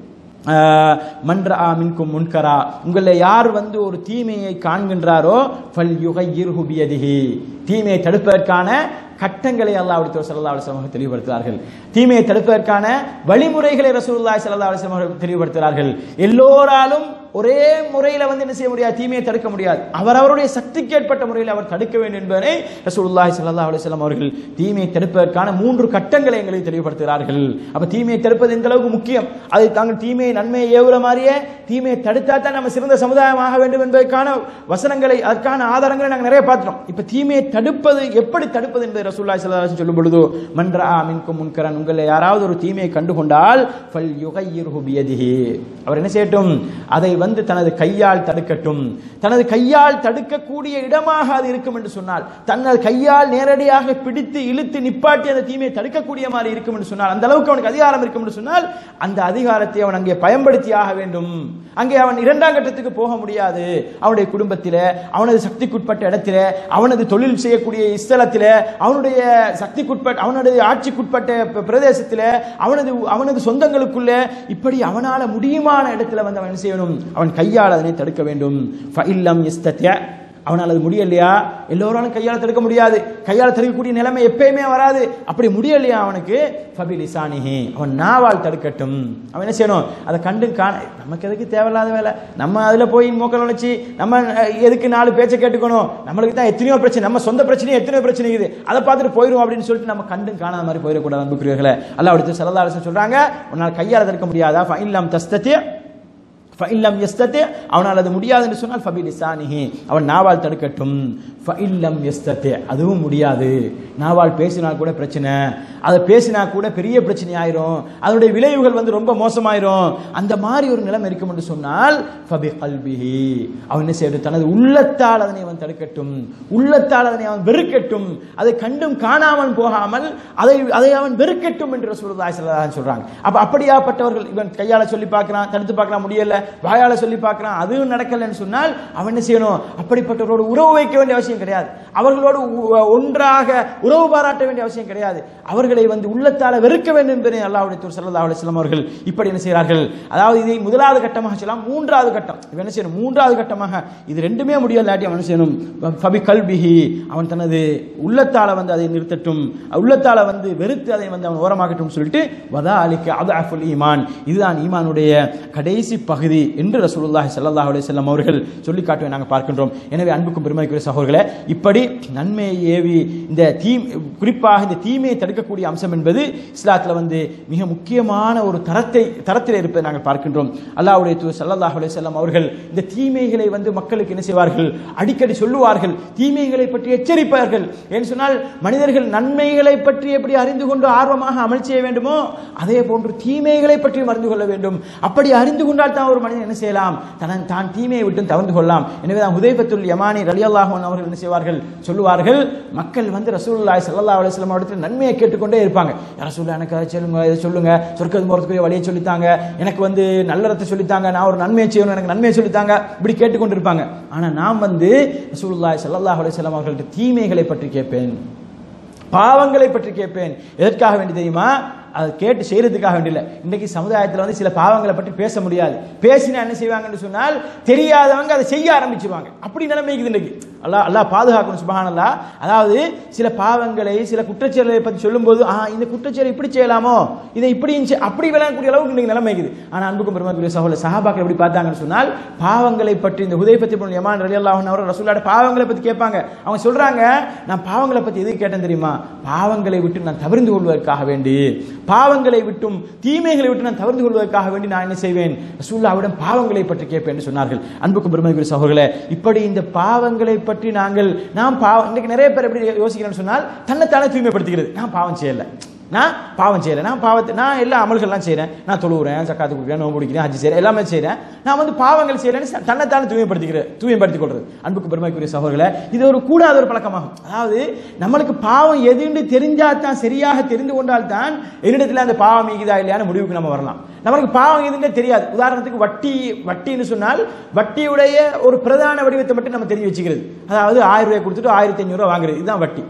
மன்றா மின்கும் முன்கரா உங்களில் யார் வந்து ஒரு தீமையை காண்கின்றாரோ ஃபல் யுகையிர்ஹு பியதிஹி தீமையை தடுப்பதற்கான கட்டங்களை அல்லாஹ் ஸல்லல்லாஹு அலைஹி வஸல்லம் அவர்கள் தெளிவுபடுத்துகிறார்கள் தீமையை தடுப்பதற்கான வழிமுறைகளை ரசூலுல்லாஹி ஸல்லல்லாஹு அலைஹி வஸல்லம் அவர்கள் தெளிவுபடுத்துகிறார்கள் எல்லோராலும் ஒரே முறையில் வந்து என்ன செய்ய முடியாது தீமையை தடுக்க முடியாது அவரவருடைய சக்திக்கு ஏற்பட்ட முறையில் அவர் தடுக்க வேண்டும் என்பதனை ரசூலுல்லாஹி ஸல்லல்லாஹு அலைஹி வஸல்லம் அவர்கள் தீமையை தடுப்பதற்கான மூன்று கட்டங்களை எங்களுக்கு தெளிவுபடுத்துகிறார்கள் அப்ப தீமையை தடுப்பது எந்த அளவுக்கு முக்கியம் அதை தாங்கள் தீமையை நன்மையை ஏவுற மாதிரியே தீமையை தடுத்தா தான் நம்ம சிறந்த சமுதாயமாக வேண்டும் என்பதற்கான வசனங்களை அதற்கான ஆதாரங்களை நாங்கள் நிறைய பார்த்துட்டோம் இப்ப தீமையை தடுப்பது எப்படி தடுப்பது என்பதை ரசூலுல்லாஹி ஸல்லல்லாஹு அலைஹி வஸல்லம் சொல்லும் பொழுது மன்றா மின்கும் முன்கரன் உங்களை யாராவது ஒரு தீமையை கண்டுகொண்டால் ஃபல் யுகையிர்ஹு பியதிஹி அவர் என்ன செய்யட்டும் அதை வந்து தனது கையால் தடுக்கட்டும் தனது கையால் தடுக்கக்கூடிய இடமாக அது இருக்கும் என்று சொன்னால் தனது கையால் நேரடியாக பிடித்து இழுத்து நிப்பாட்டி அந்த தீமையை தடுக்கக்கூடிய மாதிரி இருக்கும் என்று சொன்னால் அந்த அளவுக்கு அவனுக்கு அதிகாரம் இருக்கும் என்று சொன்னால் அந்த அதிகாரத்தை அவன் அங்கே பயன்படுத்தி ஆக வேண்டும் அங்கே அவன் இரண்டாம் கட்டத்துக்கு போக முடியாது அவனுடைய குடும்பத்திலே அவனது சக்திக்குட்பட்ட இடத்திலே அவனது தொழில் செய்யக்கூடிய ஸ்தலத்திலே அவனுடைய சக்திக்குட்பட்ட அவனுடைய ஆட்சிக்குட்பட்ட ப- பிரதேசத்திலே அவனது அவனது சொந்தங்களுக்குள்ளே இப்படி அவனால முடியுமான இடத்துல வந்து அவன் என்ன செய்யணும் அவன் கையால் அதனை தடுக்க வேண்டும் ஃபஇல்லம் யஸ்தத்ய அவனால் அது முடியலையா எல்லோராலும் கையால் தடுக்க முடியாது கையால் தடுக்கக்கூடிய நிலைமை எப்பயுமே வராது அப்படி முடியலையா அவனுக்கு ஃபபிலிசானிஹி அவன் நாவால் தடுக்கட்டும் அவன் என்ன செய்யணும் அதை கண்டு காண நமக்கு எதுக்கு தேவையில்லாத வேலை நம்ம அதில் போய் மோக்கல் உழைச்சி நம்ம அஹ், எதுக்கு நாலு பேச்சை கேட்டுக்கணும் நம்மளுக்கு தான் எத்தனையோ பிரச்சனை நம்ம சொந்த பிரச்சனையும் எத்தனையோ பிரச்சனை இருக்குது அதை பார்த்துட்டு போயிடும் அப்படின்னு சொல்லிட்டு நம்ம கண்டும் காணாத மாதிரி போயிடக்கூடாது அன்புக்குரியவர்களே அல்லாஹ் அடுத்து சல்லல்லாஹு சொல்றாங்க உன்னால் கையால் தடுக்க முடியாதா ஃபஇல்லம் தஸ்தத்தி ஃபஇல்லம் யஸ்தத்தி அவனால் அது முடியாது என்று சொன்னால் ஃபபி லிசானிஹி அவன் நாவால் தடுக்கட்டும் ஃபஇல்லம் யஸ்தத்தி அதுவும் முடியாது நாவால் பேசினால் கூட பிரச்சனை அதை பேசினா கூட பெரிய பிரச்சனை ஆயிரும் அதனுடைய விளைவுகள் வந்து ரொம்ப மோசமாயிரும் அந்த மாதிரி ஒரு நிலைமை இருக்கும் என்று சொன்னால் ஃபபி கல்பிஹி அவன் என்ன செய்யட்டும் தனது உள்ளத்தால் அதனை அவன் தடுக்கட்டும் உள்ளத்தால் அதனை அவன் வெறுக்கட்டும் அதை கண்டும் காணாமல் போகாமல் அதை அதை அவன் வெறுக்கட்டும் என்று ரசூலுல்லாஹி ஸல்லல்லாஹு அலைஹி சொல்றாங்க அப்ப அப்படியாப்பட்டவர்கள் இவன் கையால சொல்லி பார்க்கறான் தடுத்து பார்க்கலாம் முடியல வாயால சொல்லி பார்க்கறான் அதுவும் நடக்கலன்னு சொன்னால் அவன் என்ன செய்யணும் அப்படிப்பட்டவரோடு உறவு வைக்க வேண்டிய அவசியம் கிடையாது அவர்களோடு உ- ஒன்றாக உறவு பாராட்ட வேண்டிய அவசியம் கிடையாது அவர்களை வந்து உள்ளத்தால வெறுக்க வேண்டும் என்பதை அல்லாஹ்வுடைய தூர் ஸல்லல்லாஹு அலைஹி வஸல்லம் அவர்கள் இப்படி என்ன செய்கிறார்கள் அதாவது இதை முதலாவது கட்டமாக சொல்லலாம் மூன்றாவது கட்டம் இவன் என்ன செய்யணும் மூன்றாவது கட்டமாக இது ரெண்டுமே முடியலாட்டி அவன் என்ன செய்யணும் ஃபபி கல்பிஹி அவன் தனது உள்ளத்தால வந்து அதை நிறுத்தட்டும் உள்ளத்தால வந்து வெறுத்து அதை வந்து அவன் ஓரமாகட்டும் சொல்லிட்டு வதா அலிக்க அதாஃபுல் ஈமான் இதுதான் ஈமானுடைய கடைசி பகுதி என்று ரசூலுல்லாஹி ஸல்லல்லாஹு அலைஹி வஸல்லம் அவர்கள் சொல்லி காட்டுவதை நாங்கள் பார்க்கின்றோம் எனவே அன்புக்கும் பெருமைக்குரிய சகோதரர்களே இப்படி நன்மையை ஏவி இந்த தீ குறிப்பாக இந்த தீமையை தடுக்கக்கூடிய அம்சம் என்பது இஸ்லாத்தில் வந்து மிக முக்கியமான ஒரு தரத்தை தரத்தில் இருப்பதை நாங்கள் பார்க்கின்றோம் அல்லாஹ்வுடைய தூதர் ஸல்லல்லாஹு அலைஹி வஸல்லம் அவர்கள் இந்த தீமைகளை வந்து மக்களுக்கு என்ன செய்வார்கள் அடிக்கடி சொல்லுவார்கள் தீமைகளை பற்றி எச்சரிப்பார்கள் ஏன்னு சொன்னால் மனிதர்கள் நன்மைகளை பற்றி எப்படி அறிந்து கொண்டு ஆர்வமாக அமல் செய்ய வேண்டுமோ அதே போன்று தீமைகளை பற்றியும் அறிந்து கொள்ள வேண்டும் அப்படி அறிந்து கொண்டால் தான் ஒரு மனிதன் என்ன செய்யலாம் தன் தான் தீமையை விட்டு தவிர்த்து கொள்ளலாம் எனவே தான் ஹுதைபத்துல் யமானி ரலியல்லாஹு அன்ஹு அவர்கள் என்ன செய்வார்கள் சொல்லுவார்கள் மக்கள் வந்து ரசூலுல்லாஹி ஸல்லல்லாஹு அலைஹி வஸல்லம் அவரிடத்தில் நன்மையை கேட்டுக்கொண்டே இருப்பாங்க "யா ரசூலுல்லாஹ் எனக்கு அதை சொல்லுங்க இதை சொல்லுங்க சொர்க்கத்து போறதுக்குரிய வழியை சொல்லித்தாங்க எனக்கு வந்து நல்லறத்தை சொல்லித்தாங்க நான் ஒரு நன்மையை செய்யணும் எனக்கு நன்மையை சொல்லித்தாங்க இப்படி கேட்டுக்கொண்டு இருப்பாங்க ஆனா நான் வந்து ரசூலுல்லாஹி ஸல்லல்லாஹு அலைஹி வஸல்லம் அவர்கள்ட்ட தீமைகளை பற்றி கேட்பேன் பாவங்களை பற்றி கேட்பேன் எதற்காக வேண்டி தெரியுமா அது கேட்டு செய்யறதுக்காக வேண்டியில்லை இன்னைக்கு சமுதாயத்தில் வந்து சில பாவங்களை பற்றி பேச முடியாது பேசினா என்ன செய்வாங்கன்னு சொன்னால் தெரியாதவங்க அதை செய்ய ஆரம்பிச்சிருவாங்க அப்படி நிலைமைக்குது இன்னைக்கு அல்லாஹ் அல்லாஹ் பாதுகாக்கணும் சுபஹானல்லாஹ் அதாவது சில பாவங்களை சில குற்றச்செயல்களை பற்றி சொல்லும்போது ஆ இந்த குற்றச்செயலை இப்படி செய்யலாமோ இதை இப்படி செய்- அப்படி விளங்கக்கூடிய அளவுக்கு இன்னைக்கு நிலைமை இருக்குது ஆனா அன்புக்கும் பெருமாக்குரிய சகோதர சஹாபாக்கள் எப்படி பார்த்தாங்கன்னு சொன்னால் பாவங்களை பற்றி இந்த உதய பத்தி யமான் ரலி அல்லாஹன் அவர் ரசூலாட பாவங்களை பத்தி கேட்பாங்க அவங்க சொல்றாங்க நான் பாவங்களை பத்தி எதுக்கு கேட்டேன் தெரியுமா பாவங்களை விட்டு நான் தவிர்ந்து கொள்வதற்காக வேண்டி பாவங்களை விட்டும் தீமைகளை விட்டு நான் தவிர்ந்து கொள்வதற்காக வேண்டி நான் என்ன செய்வேன் ரசூல்லாவிடம் பாவங்களை பற்றி கேட்பேன் என்று சொன்னார்கள் அன்புக்கும் பெருமைக்குரிய சகோதரர்களே இப்படி இந்த பாவங்களை பற்றி நாங்கள் நாம் பாவம் இன்னைக்கு நிறைய பேர் எப்படி யோசிக்கிறேன்னு சொன்னால் தன்னைத்தானே தூய்மைப்படுத்திக்கிறது நான் பாவம் செய்யல நான் பாவம் செய்யறேன் நான் பாவத்தை நான் எல்லா அமல்கள்லாம் செய்றேன் நான் தொழுகிறேன் சக்காத்து கொடுக்குறேன் நோம்பு பிடிக்கிறேன் ஹஜ் செய்றேன் எல்லாமே செய்றேன் நான் வந்து பாவங்கள் செய்யறேன்னு தன்னைத்தானே தூய்மைப்படுத்திக்கிறேன் தூய்மைப்படுத்திக் கொள்றது அன்புக்கு பெருமைக்குரிய சகோதரர்களே இது ஒரு கூடாத ஒரு பழக்கமாகும் அதாவது நம்மளுக்கு பாவம் எதுன்னு தெரிஞ்சா தான் சரியாக தெரிந்து கொண்டால் தான் என்னிடத்துல அந்த பாவம் ஈகுதா இல்லையான்னு முடிவுக்கு நம்ம வரலாம் நம்மளுக்கு பாவம் எதுன்னே தெரியாது உதாரணத்துக்கு வட்டி வட்டின்னு சொன்னால் வட்டியுடைய ஒரு பிரதான வடிவத்தை மட்டும் நம்ம தெரிஞ்சு வச்சுக்கிறது அதாவது ஆயிரம் ரூபாய் கொடுத்துட்டு ஆயிரத்தி ஐநூறு ரூபாய் வாங்குறது இதுதான் வட்டி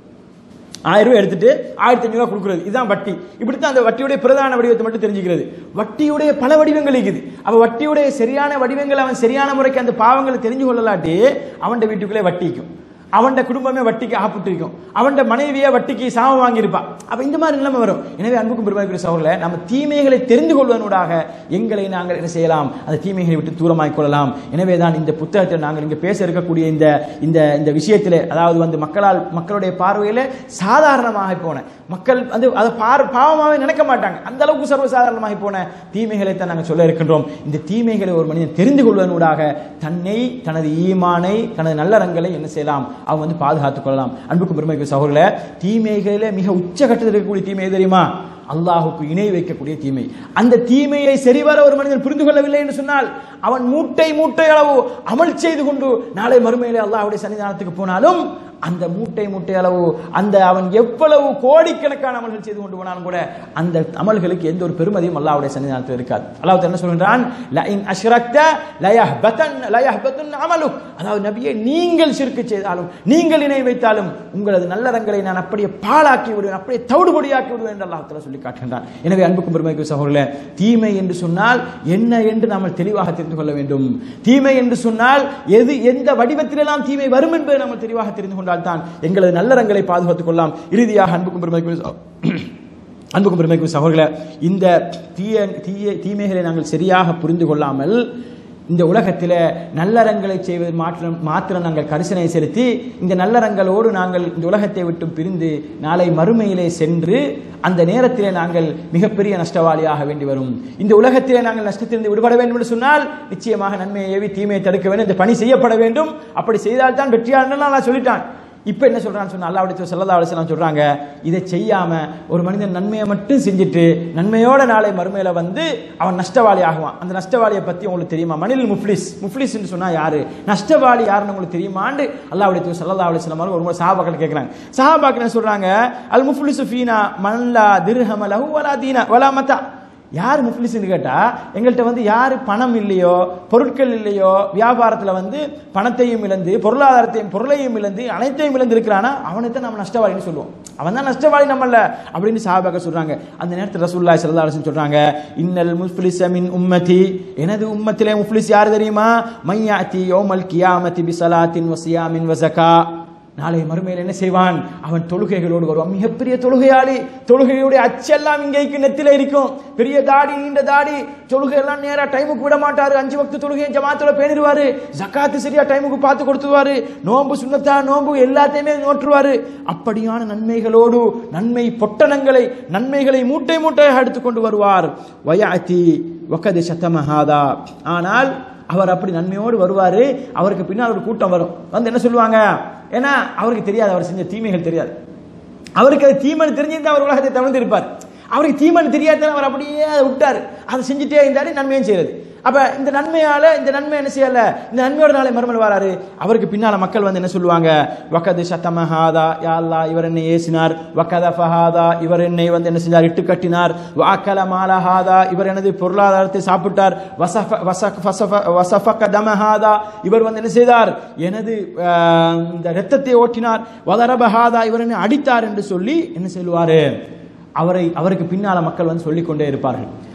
ஆயிரம் ரூபாய் எடுத்துட்டு ஆயிரத்தி ஐநூறு கொடுக்குறது இதுதான் வட்டி இப்படித்தான் அந்த வட்டியுடைய பிரதான வடிவத்தை மட்டும் தெரிஞ்சுக்கிறது வட்டியுடைய பல வடிவங்கள் இருக்குது அப்ப வட்டியுடைய சரியான வடிவங்கள் அவன் சரியான முறைக்கு அந்த பாவங்களை தெரிஞ்சு கொள்ளலாட்டி அவன் வீட்டுக்குள்ளே வட்டிக்கும் அவன் குடும்பமே வட்டிக்கு ஆப்பிட்டு இருக்கும் அவன் மனைவியே வட்டிக்கு சாமம் வாங்கியிருப்பா அப்ப இந்த மாதிரி நிலைமை வரும் எனவே அன்புக்கும் பெருமைக்குரிய சகோதரர்களே நம்ம தீமைகளை தெரிந்து கொள்வதனூடாக எங்களை நாங்கள் என்ன செய்யலாம் அந்த தீமைகளை விட்டு தூரமாக்கிக் கொள்ளலாம் எனவே தான் இந்த புத்தகத்தை நாங்கள் இங்கே பேச இருக்கக்கூடிய இந்த இந்த இந்த விஷயத்திலே அதாவது வந்து மக்களால் மக்களுடைய பார்வையில சாதாரணமாக போன மக்கள் வந்து அதை பார் பாவமாகவே நினைக்க மாட்டாங்க அந்த அளவுக்கு சர்வசாதாரணமாக போன தீமைகளை தான் நாங்கள் சொல்ல இருக்கின்றோம் இந்த தீமைகளை ஒரு மனிதன் தெரிந்து கொள்வதனூடாக தன்னை தனது ஈமானை தனது நல்லறங்களை என்ன செய்யலாம் அவங்க வந்து பாதுகாத்துக் கொள்ளலாம் அன்புக்கும் பெருமைக்கு சகோதரர்களே தீமைகளில மிக உச்சகட்டத்தில் இருக்கக்கூடிய தீமை எது தெரியுமா அல்லாஹுக்கு இணை வைக்கக்கூடிய தீமை அந்த தீமையை சரிவர ஒரு மனிதன் புரிந்து கொள்ளவில்லை என்று சொன்னால் அவன் மூட்டை மூட்டை அளவு அமல் செய்து கொண்டு நாளை மறுமையிலே அல்லாஹ்வுடைய சன்னிதானத்துக்கு போனாலும் அந்த மூட்டை மூட்டை அளவு அந்த அவன் எவ்வளவு கோடிக்கணக்கான அமல்கள் செய்து கொண்டு போனாலும் கூட அந்த அமல்களுக்கு எந்த ஒரு பெருமதியும் அல்லாஹ்வுடைய சன்னிதானத்தில் இருக்காது அல்லாஹ் என்ன சொல்கின்றான் "ல இன் அஷ்ரக்த லயஹ்பதன் லயஹ்பதுன் அமலுக்." அதாவது நபியே நீங்கள் சிறுக்கு செய்தாலும் நீங்கள் இணை வைத்தாலும் உங்களது நல்லறங்களை நான் அப்படியே பாழாக்கி விடுவேன் அப்படியே தவிடுபடியாக்கி விடுவேன் என்று அல்லாஹ் தஆலா சொல்லி காட்டுகின்றான் எனவே அன்புக்கும் பெருமைக்கு சகோதரர்களே தீமை என்று சொன்னால் என்ன என்று நாம் தெளிவாக தெரிந்து கொள்ள வேண்டும் தீமை என்று சொன்னால் எது எந்த வடிவத்திலெல்லாம் தீமை வரும் என்பதை நாம் தெளிவாக தெரிந்து கொண்டால் தான் எங்களது நல்லறங்களை பாதுகாத்துக் கொள்ளலாம் இறுதியாக அன்புக்கும் பெருமைக்கு அன்புக்கும் பெருமைக்கும் சகோதரர்களே இந்த தீய தீய தீமைகளை நாங்கள் சரியாக புரிந்து கொள்ளாமல் இந்த உலகத்தில் நல்லறங்களை செய்வது மாத்திரம் மாத்திரம் நாங்கள் கரிசனை செலுத்தி இந்த நல்லறங்களோடு நாங்கள் இந்த உலகத்தை விட்டு பிரிந்து நாளை மறுமையிலே சென்று அந்த நேரத்திலே நாங்கள் மிகப்பெரிய நஷ்டவாளியாக வேண்டி வரும் இந்த உலகத்திலே நாங்கள் நஷ்டத்திலிருந்து விடுபட வேண்டும் என்று சொன்னால் நிச்சயமாக நன்மையை ஏவி தீமையை தடுக்க வேண்டும் இந்த பணி செய்யப்பட வேண்டும் அப்படி செய்தால் தான் வெற்றியாளர்கள் நான் சொல்லிட்டான் இப்போ என்ன சொல்றான்னு சொன்னா அல்லாஹ்வுடைய சல்லல்லாஹு அலைஹி வஸல்லம் சொல்றாங்க இதை செய்யாம ஒரு மனிதன் நன்மையை மட்டும் செஞ்சுட்டு நன்மையோட நாளை மறுமையில வந்து அவன் நஷ்டவாளி ஆகுவான் அந்த நஷ்டவாளியை பத்தி உங்களுக்கு தெரியுமா மனில் முஃப்லிஸ் முஃப்லிஸ் சொன்னா யாரு நஷ்டவாளி யாருன்னு உங்களுக்கு தெரியுமான்னு அல்லாஹ்வுடைய தூதர் சல்லல்லாஹு அலைஹி வஸல்லம் அவர்கள் ஒரு முறை சஹாபாக்கள் கேட்கறாங்க சஹாபாக்கள் என்ன சொல்றாங்க அல் முஃப்லிசு ஃபீனா மல்லா திர்ஹம லஹு வலா தீன வலா மத்தா யார் முஃப்லிஸ்னு கேட்டா எங்கள்கிட்ட வந்து யார் பணம் இல்லையோ பொருட்கள் இல்லையோ வியாபாரத்தில் வந்து பணத்தையும் இழந்து பொருளாதாரத்தையும் பொருளையும் இழந்து அனைத்தையும் இழந்து இருக்கிறானா அவனை தான் நம்ம நஷ்டவாளின்னு சொல்லுவோம் அவன் தான் நஷ்டவாளி நம்மள அப்படின்னு சாபாக்க சொல்றாங்க அந்த நேரத்தில் ரசூல்லா ஸல்லல்லாஹு அலைஹி வஸல்லம் சொல்றாங்க இன்னல் முஃப்லிஸ மின் உம்மதி எனது உம்மத்திலே முஃப்லிஸ் யார் தெரியுமா மையாத்தி யௌமல் கியாமத்தி பிஸலாத்தின் வசியாமின் வஸகா நாளை மறுமையில் என்ன செய்வான் அவன் தொழுகைகளோடு வருவான் மிகப்பெரிய தொழுகையாளி தொழுகையுடைய அச்செல்லாம் இங்கேக்கு நெத்தில இருக்கும் பெரிய தாடி நீண்ட தாடி தொழுகை எல்லாம் நேரா டைமுக்கு விட மாட்டாரு அஞ்சு வக்து தொழுகையை ஜமாத்துல பேணிடுவாரு ஜக்காத்து சரியா டைமுக்கு பார்த்து கொடுத்துருவாரு நோன்பு சுண்ணத்தா நோன்பு எல்லாத்தையுமே நோற்றுவாரு அப்படியான நன்மைகளோடு நன்மை பொட்டணங்களை நன்மைகளை மூட்டை மூட்டையாக எடுத்துக்கொண்டு வருவார் வயாத்தி வக்கது சத்தமஹாதா ஆனால் அவர் அப்படி நன்மையோடு வருவாரு அவருக்கு பின்னால் ஒரு கூட்டம் வரும் வந்து என்ன சொல்லுவாங்க ஏன்னா அவருக்கு தெரியாது அவர் செஞ்ச தீமைகள் தெரியாது அவருக்கு அது தீமைன்னு தெரிஞ்சிருந்தா அவர் உலகத்தை தவிர்த்து இருப்பார் அவருக்கு தீமைன்னு தெரியாதான் அவர் அப்படியே அதை விட்டார் அதை செஞ்சுட்டே இருந்தாரு நன்மையும் செய்யறது அப்ப இந்த நன்மையால இந்த நன்மை என்ன செய்யல இந்த நன்மையோட நாளை மறுமல் வராரு அவருக்கு பின்னால மக்கள் வந்து என்ன சொல்லுவாங்க வக்கது சத்தமஹாதா யா அல்லாஹ் இவர் என்னை ஏசினார் வக்கத ஃபஹாதா இவர் என்னை வந்து என்ன செஞ்சார் இட்டு கட்டினார் வாக்கல மாலஹாதா இவர் எனது பொருளாதாரத்தை சாப்பிட்டார் வசஃப வசஃப் வசஃப வசஃபக தமஹாதா இவர் வந்து என்ன செய்தார் எனது ஆஹ், இந்த ரத்தத்தை ஓட்டினார் வதரபஹாதா இவர் என்னை அடித்தார் என்று சொல்லி என்ன சொல்லுவாரு அவரை அவருக்கு பின்னால மக்கள் வந்து சொல்லிக் கொண்டே இருப்பார்கள்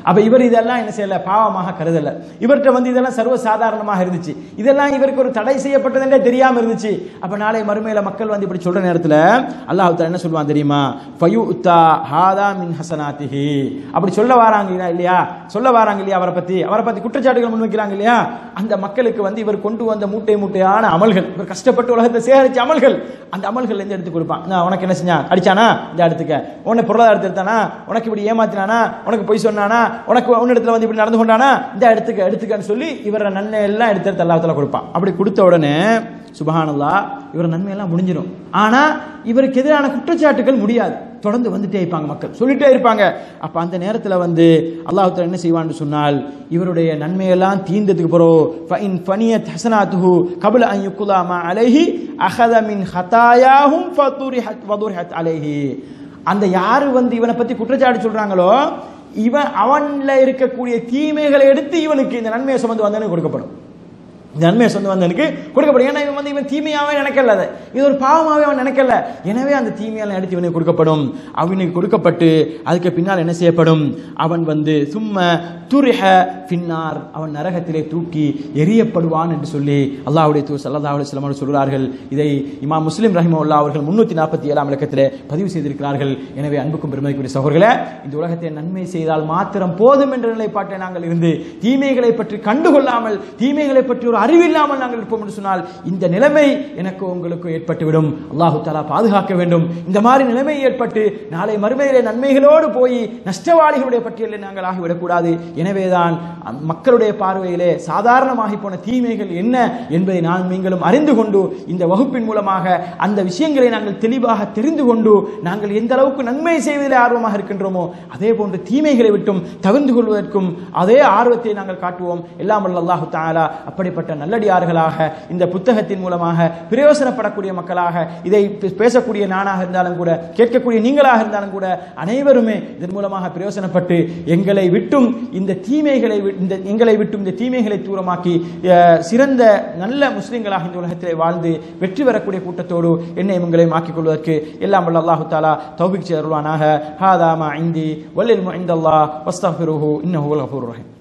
அப்ப இவர் இதெல்லாம் என்ன செய்யல பாவமாக கருதல இவர்கிட்ட வந்து இதெல்லாம் சர்வ சாதாரணமாக இருந்துச்சு இதெல்லாம் இவருக்கு ஒரு தடை செய்யப்பட்டதுன்றே தெரியாம இருந்துச்சு அப்ப நாளை மறுமையில மக்கள் வந்து இப்படி சொல்ற நேரத்துல அல்லாஹ் தஆலா என்ன சொல்லுவான் தெரியுமா ஃபயுத்தா ஹாதா மின் ஹசனாத்திஹி அப்படி சொல்ல வராங்க இல்லையா- இல்லையா சொல்ல வராங்க இல்லையா அவரை பத்தி அவரை பத்தி குற்றச்சாட்டுகள் முன்வைக்கிறாங்க இல்லையா அந்த மக்களுக்கு வந்து இவர் கொண்டு வந்த மூட்டை மூட்டையான அமல்கள் இவர் கஷ்டப்பட்டு உலகத்தை சேகரிச்ச அமல்கள் அந்த அமல்கள் இருந்து எடுத்து கொடுப்பான் நான் உனக்கு என்ன செஞ்சான் அடிச்சானா இந்த எடுத்துக்க உன்னை பொருளாதாரத்தை எடுத்தானா உனக்கு இப்படி ஏமாத்தினானா உனக்கு பொய் சொன்னானா உனக்கு உன்னிடத்துல வந்து இப்படி நடந்து கொண்டானா இந்த எடுத்துக்க எடுத்துக்கன்னு சொல்லி இவர நன்மை எல்லாம் எடுத்து எடுத்து அல்லாஹ் கொடுப்பான் அப்படி கொடுத்த உடனே சுபஹானல்லா இவர் நன்மையெல்லாம் முடிஞ்சிடும் ஆனா இவருக்கு எதிரான குற்றச்சாட்டுகள் முடியாது தொடர்ந்து வந்துட்டே இருப்பாங்க மக்கள் சொல்லிட்டே இருப்பாங்க அப்ப அந்த நேரத்துல வந்து அல்லாஹ் தஆலா என்ன செய்வான்னு சொன்னால் இவருடைய நன்மையெல்லாம் தீர்ந்ததுக்கு பிறகு ஃபஇன் ஃபனியத் ஹஸனாத்துஹு கபல அன் யுக்லா மா அலைஹி அஹத மின் ஹதாயாஹும் ஃபதுரிஹத் வதுரிஹத் அலைஹி அந்த யாரு வந்து இவனை பத்தி குற்றச்சாட்டு சொல்றாங்களோ இவன் அவன்ல இருக்கக்கூடிய தீமைகளை எடுத்து இவனுக்கு இந்த நன்மையை சுமந்து வந்தவனுக்கு கொடுக்கப்படும் இந்த நன்மையை சொந்த வந்தனுக்கு கொடுக்கப்படும் ஏன்னா இவன் வந்து இவன் தீமையாவே நினைக்கல அதை இது ஒரு பாவமாவே அவன் நினைக்கல எனவே அந்த தீமையால் எடுத்து இவனுக்கு கொடுக்கப்படும் அவனுக்கு கொடுக்கப்பட்டு அதுக்கு பின்னால் என்ன செய்யப்படும் அவன் வந்து சும்ம துரிஹ பின்னார் அவன் நரகத்திலே தூக்கி எரியப்படுவான் என்று சொல்லி அல்லாஹ்வுடைய தூர் சல்லல்லாஹு அலைஹி வஸல்லம் அவர்கள் சொல்கிறார்கள் இதை இமாம் முஸ்லிம் ரஹிமவுல்லா அவர்கள் முன்னூத்தி நாற்பத்தி ஏழாம் இலக்கத்திலே பதிவு செய்திருக்கிறார்கள் எனவே அன்புக்கும் பெருமைக்குரிய சகோதரர்களே இந்த உலகத்தை நன்மை செய்தால் மாத்திரம் போதும் என்ற நிலைப்பாட்டை நாங்கள் இருந்து தீமைகளை பற்றி கண்டுகொள்ளாமல் தீமைகளை பற்றி ஒரு அறிவில்லாமல் நாங்கள் இருப்போம் என்று சொன்னால் இந்த நிலைமை எனக்கு உங்களுக்கு ஏற்பட்டுவிடும் அல்லாஹு தாலா பாதுகாக்க வேண்டும் இந்த மாதிரி நிலைமை ஏற்பட்டு நாளை மறுமையிலே நன்மைகளோடு போய் நஷ்டவாளிகளுடைய பட்டியலில் நாங்கள் ஆகிவிடக்கூடாது எனவேதான் அம் மக்களுடைய பார்வையிலே சாதாரணமாகி போன தீமைகள் என்ன என்பதை நான் நீங்களும் அறிந்து கொண்டு இந்த வகுப்பின் மூலமாக அந்த விஷயங்களை நாங்கள் தெளிவாக தெரிந்து கொண்டு நாங்கள் எந்த அளவுக்கு நன்மை செய்வதில் ஆர்வமாக இருக்கின்றோமோ அதே போன்று தீமைகளை விட்டும் தவிர்ந்து கொள்வதற்கும் அதே ஆர்வத்தை நாங்கள் காட்டுவோம் எல்லாம் வல்ல அல்லாஹு தாலா அப்படிப்பட்ட நல்லடியார்களாக இந்த புத்தகத்தின் மூலமாக பிரயோசனப்படக்கூடிய மக்களாக இதை பே- பேசக்கூடிய நானாக இருந்தாலும் கூட கேட்கக்கூடிய நீங்களாக இருந்தாலும் கூட அனைவருமே இதன் மூலமாக பிரயோசனப்பட்டு எங்களை விட்டும் இந்த தீமைகளை வி- இந்த எங்களை விட்டும் இந்த தீமைகளை தூரமாக்கி அஹ், சிறந்த நல்ல முஸ்லிம்களாக இந்த உலகத்திலே வாழ்ந்து வெற்றி பெறக்கூடிய கூட்டத்தோடு என்னை உங்களையும் ஆக்கிக் கொள்வதற்கு எல்லாம் வல்ல அல்லாஹு தாலா தௌபிக் அருள்வானாக ஹாதா மா இந்தி வல்லில் முஇந்தல்லாஹ் வஸ்தஃபிருஹு இன்னஹு வல் கஃபூர் ரஹீம்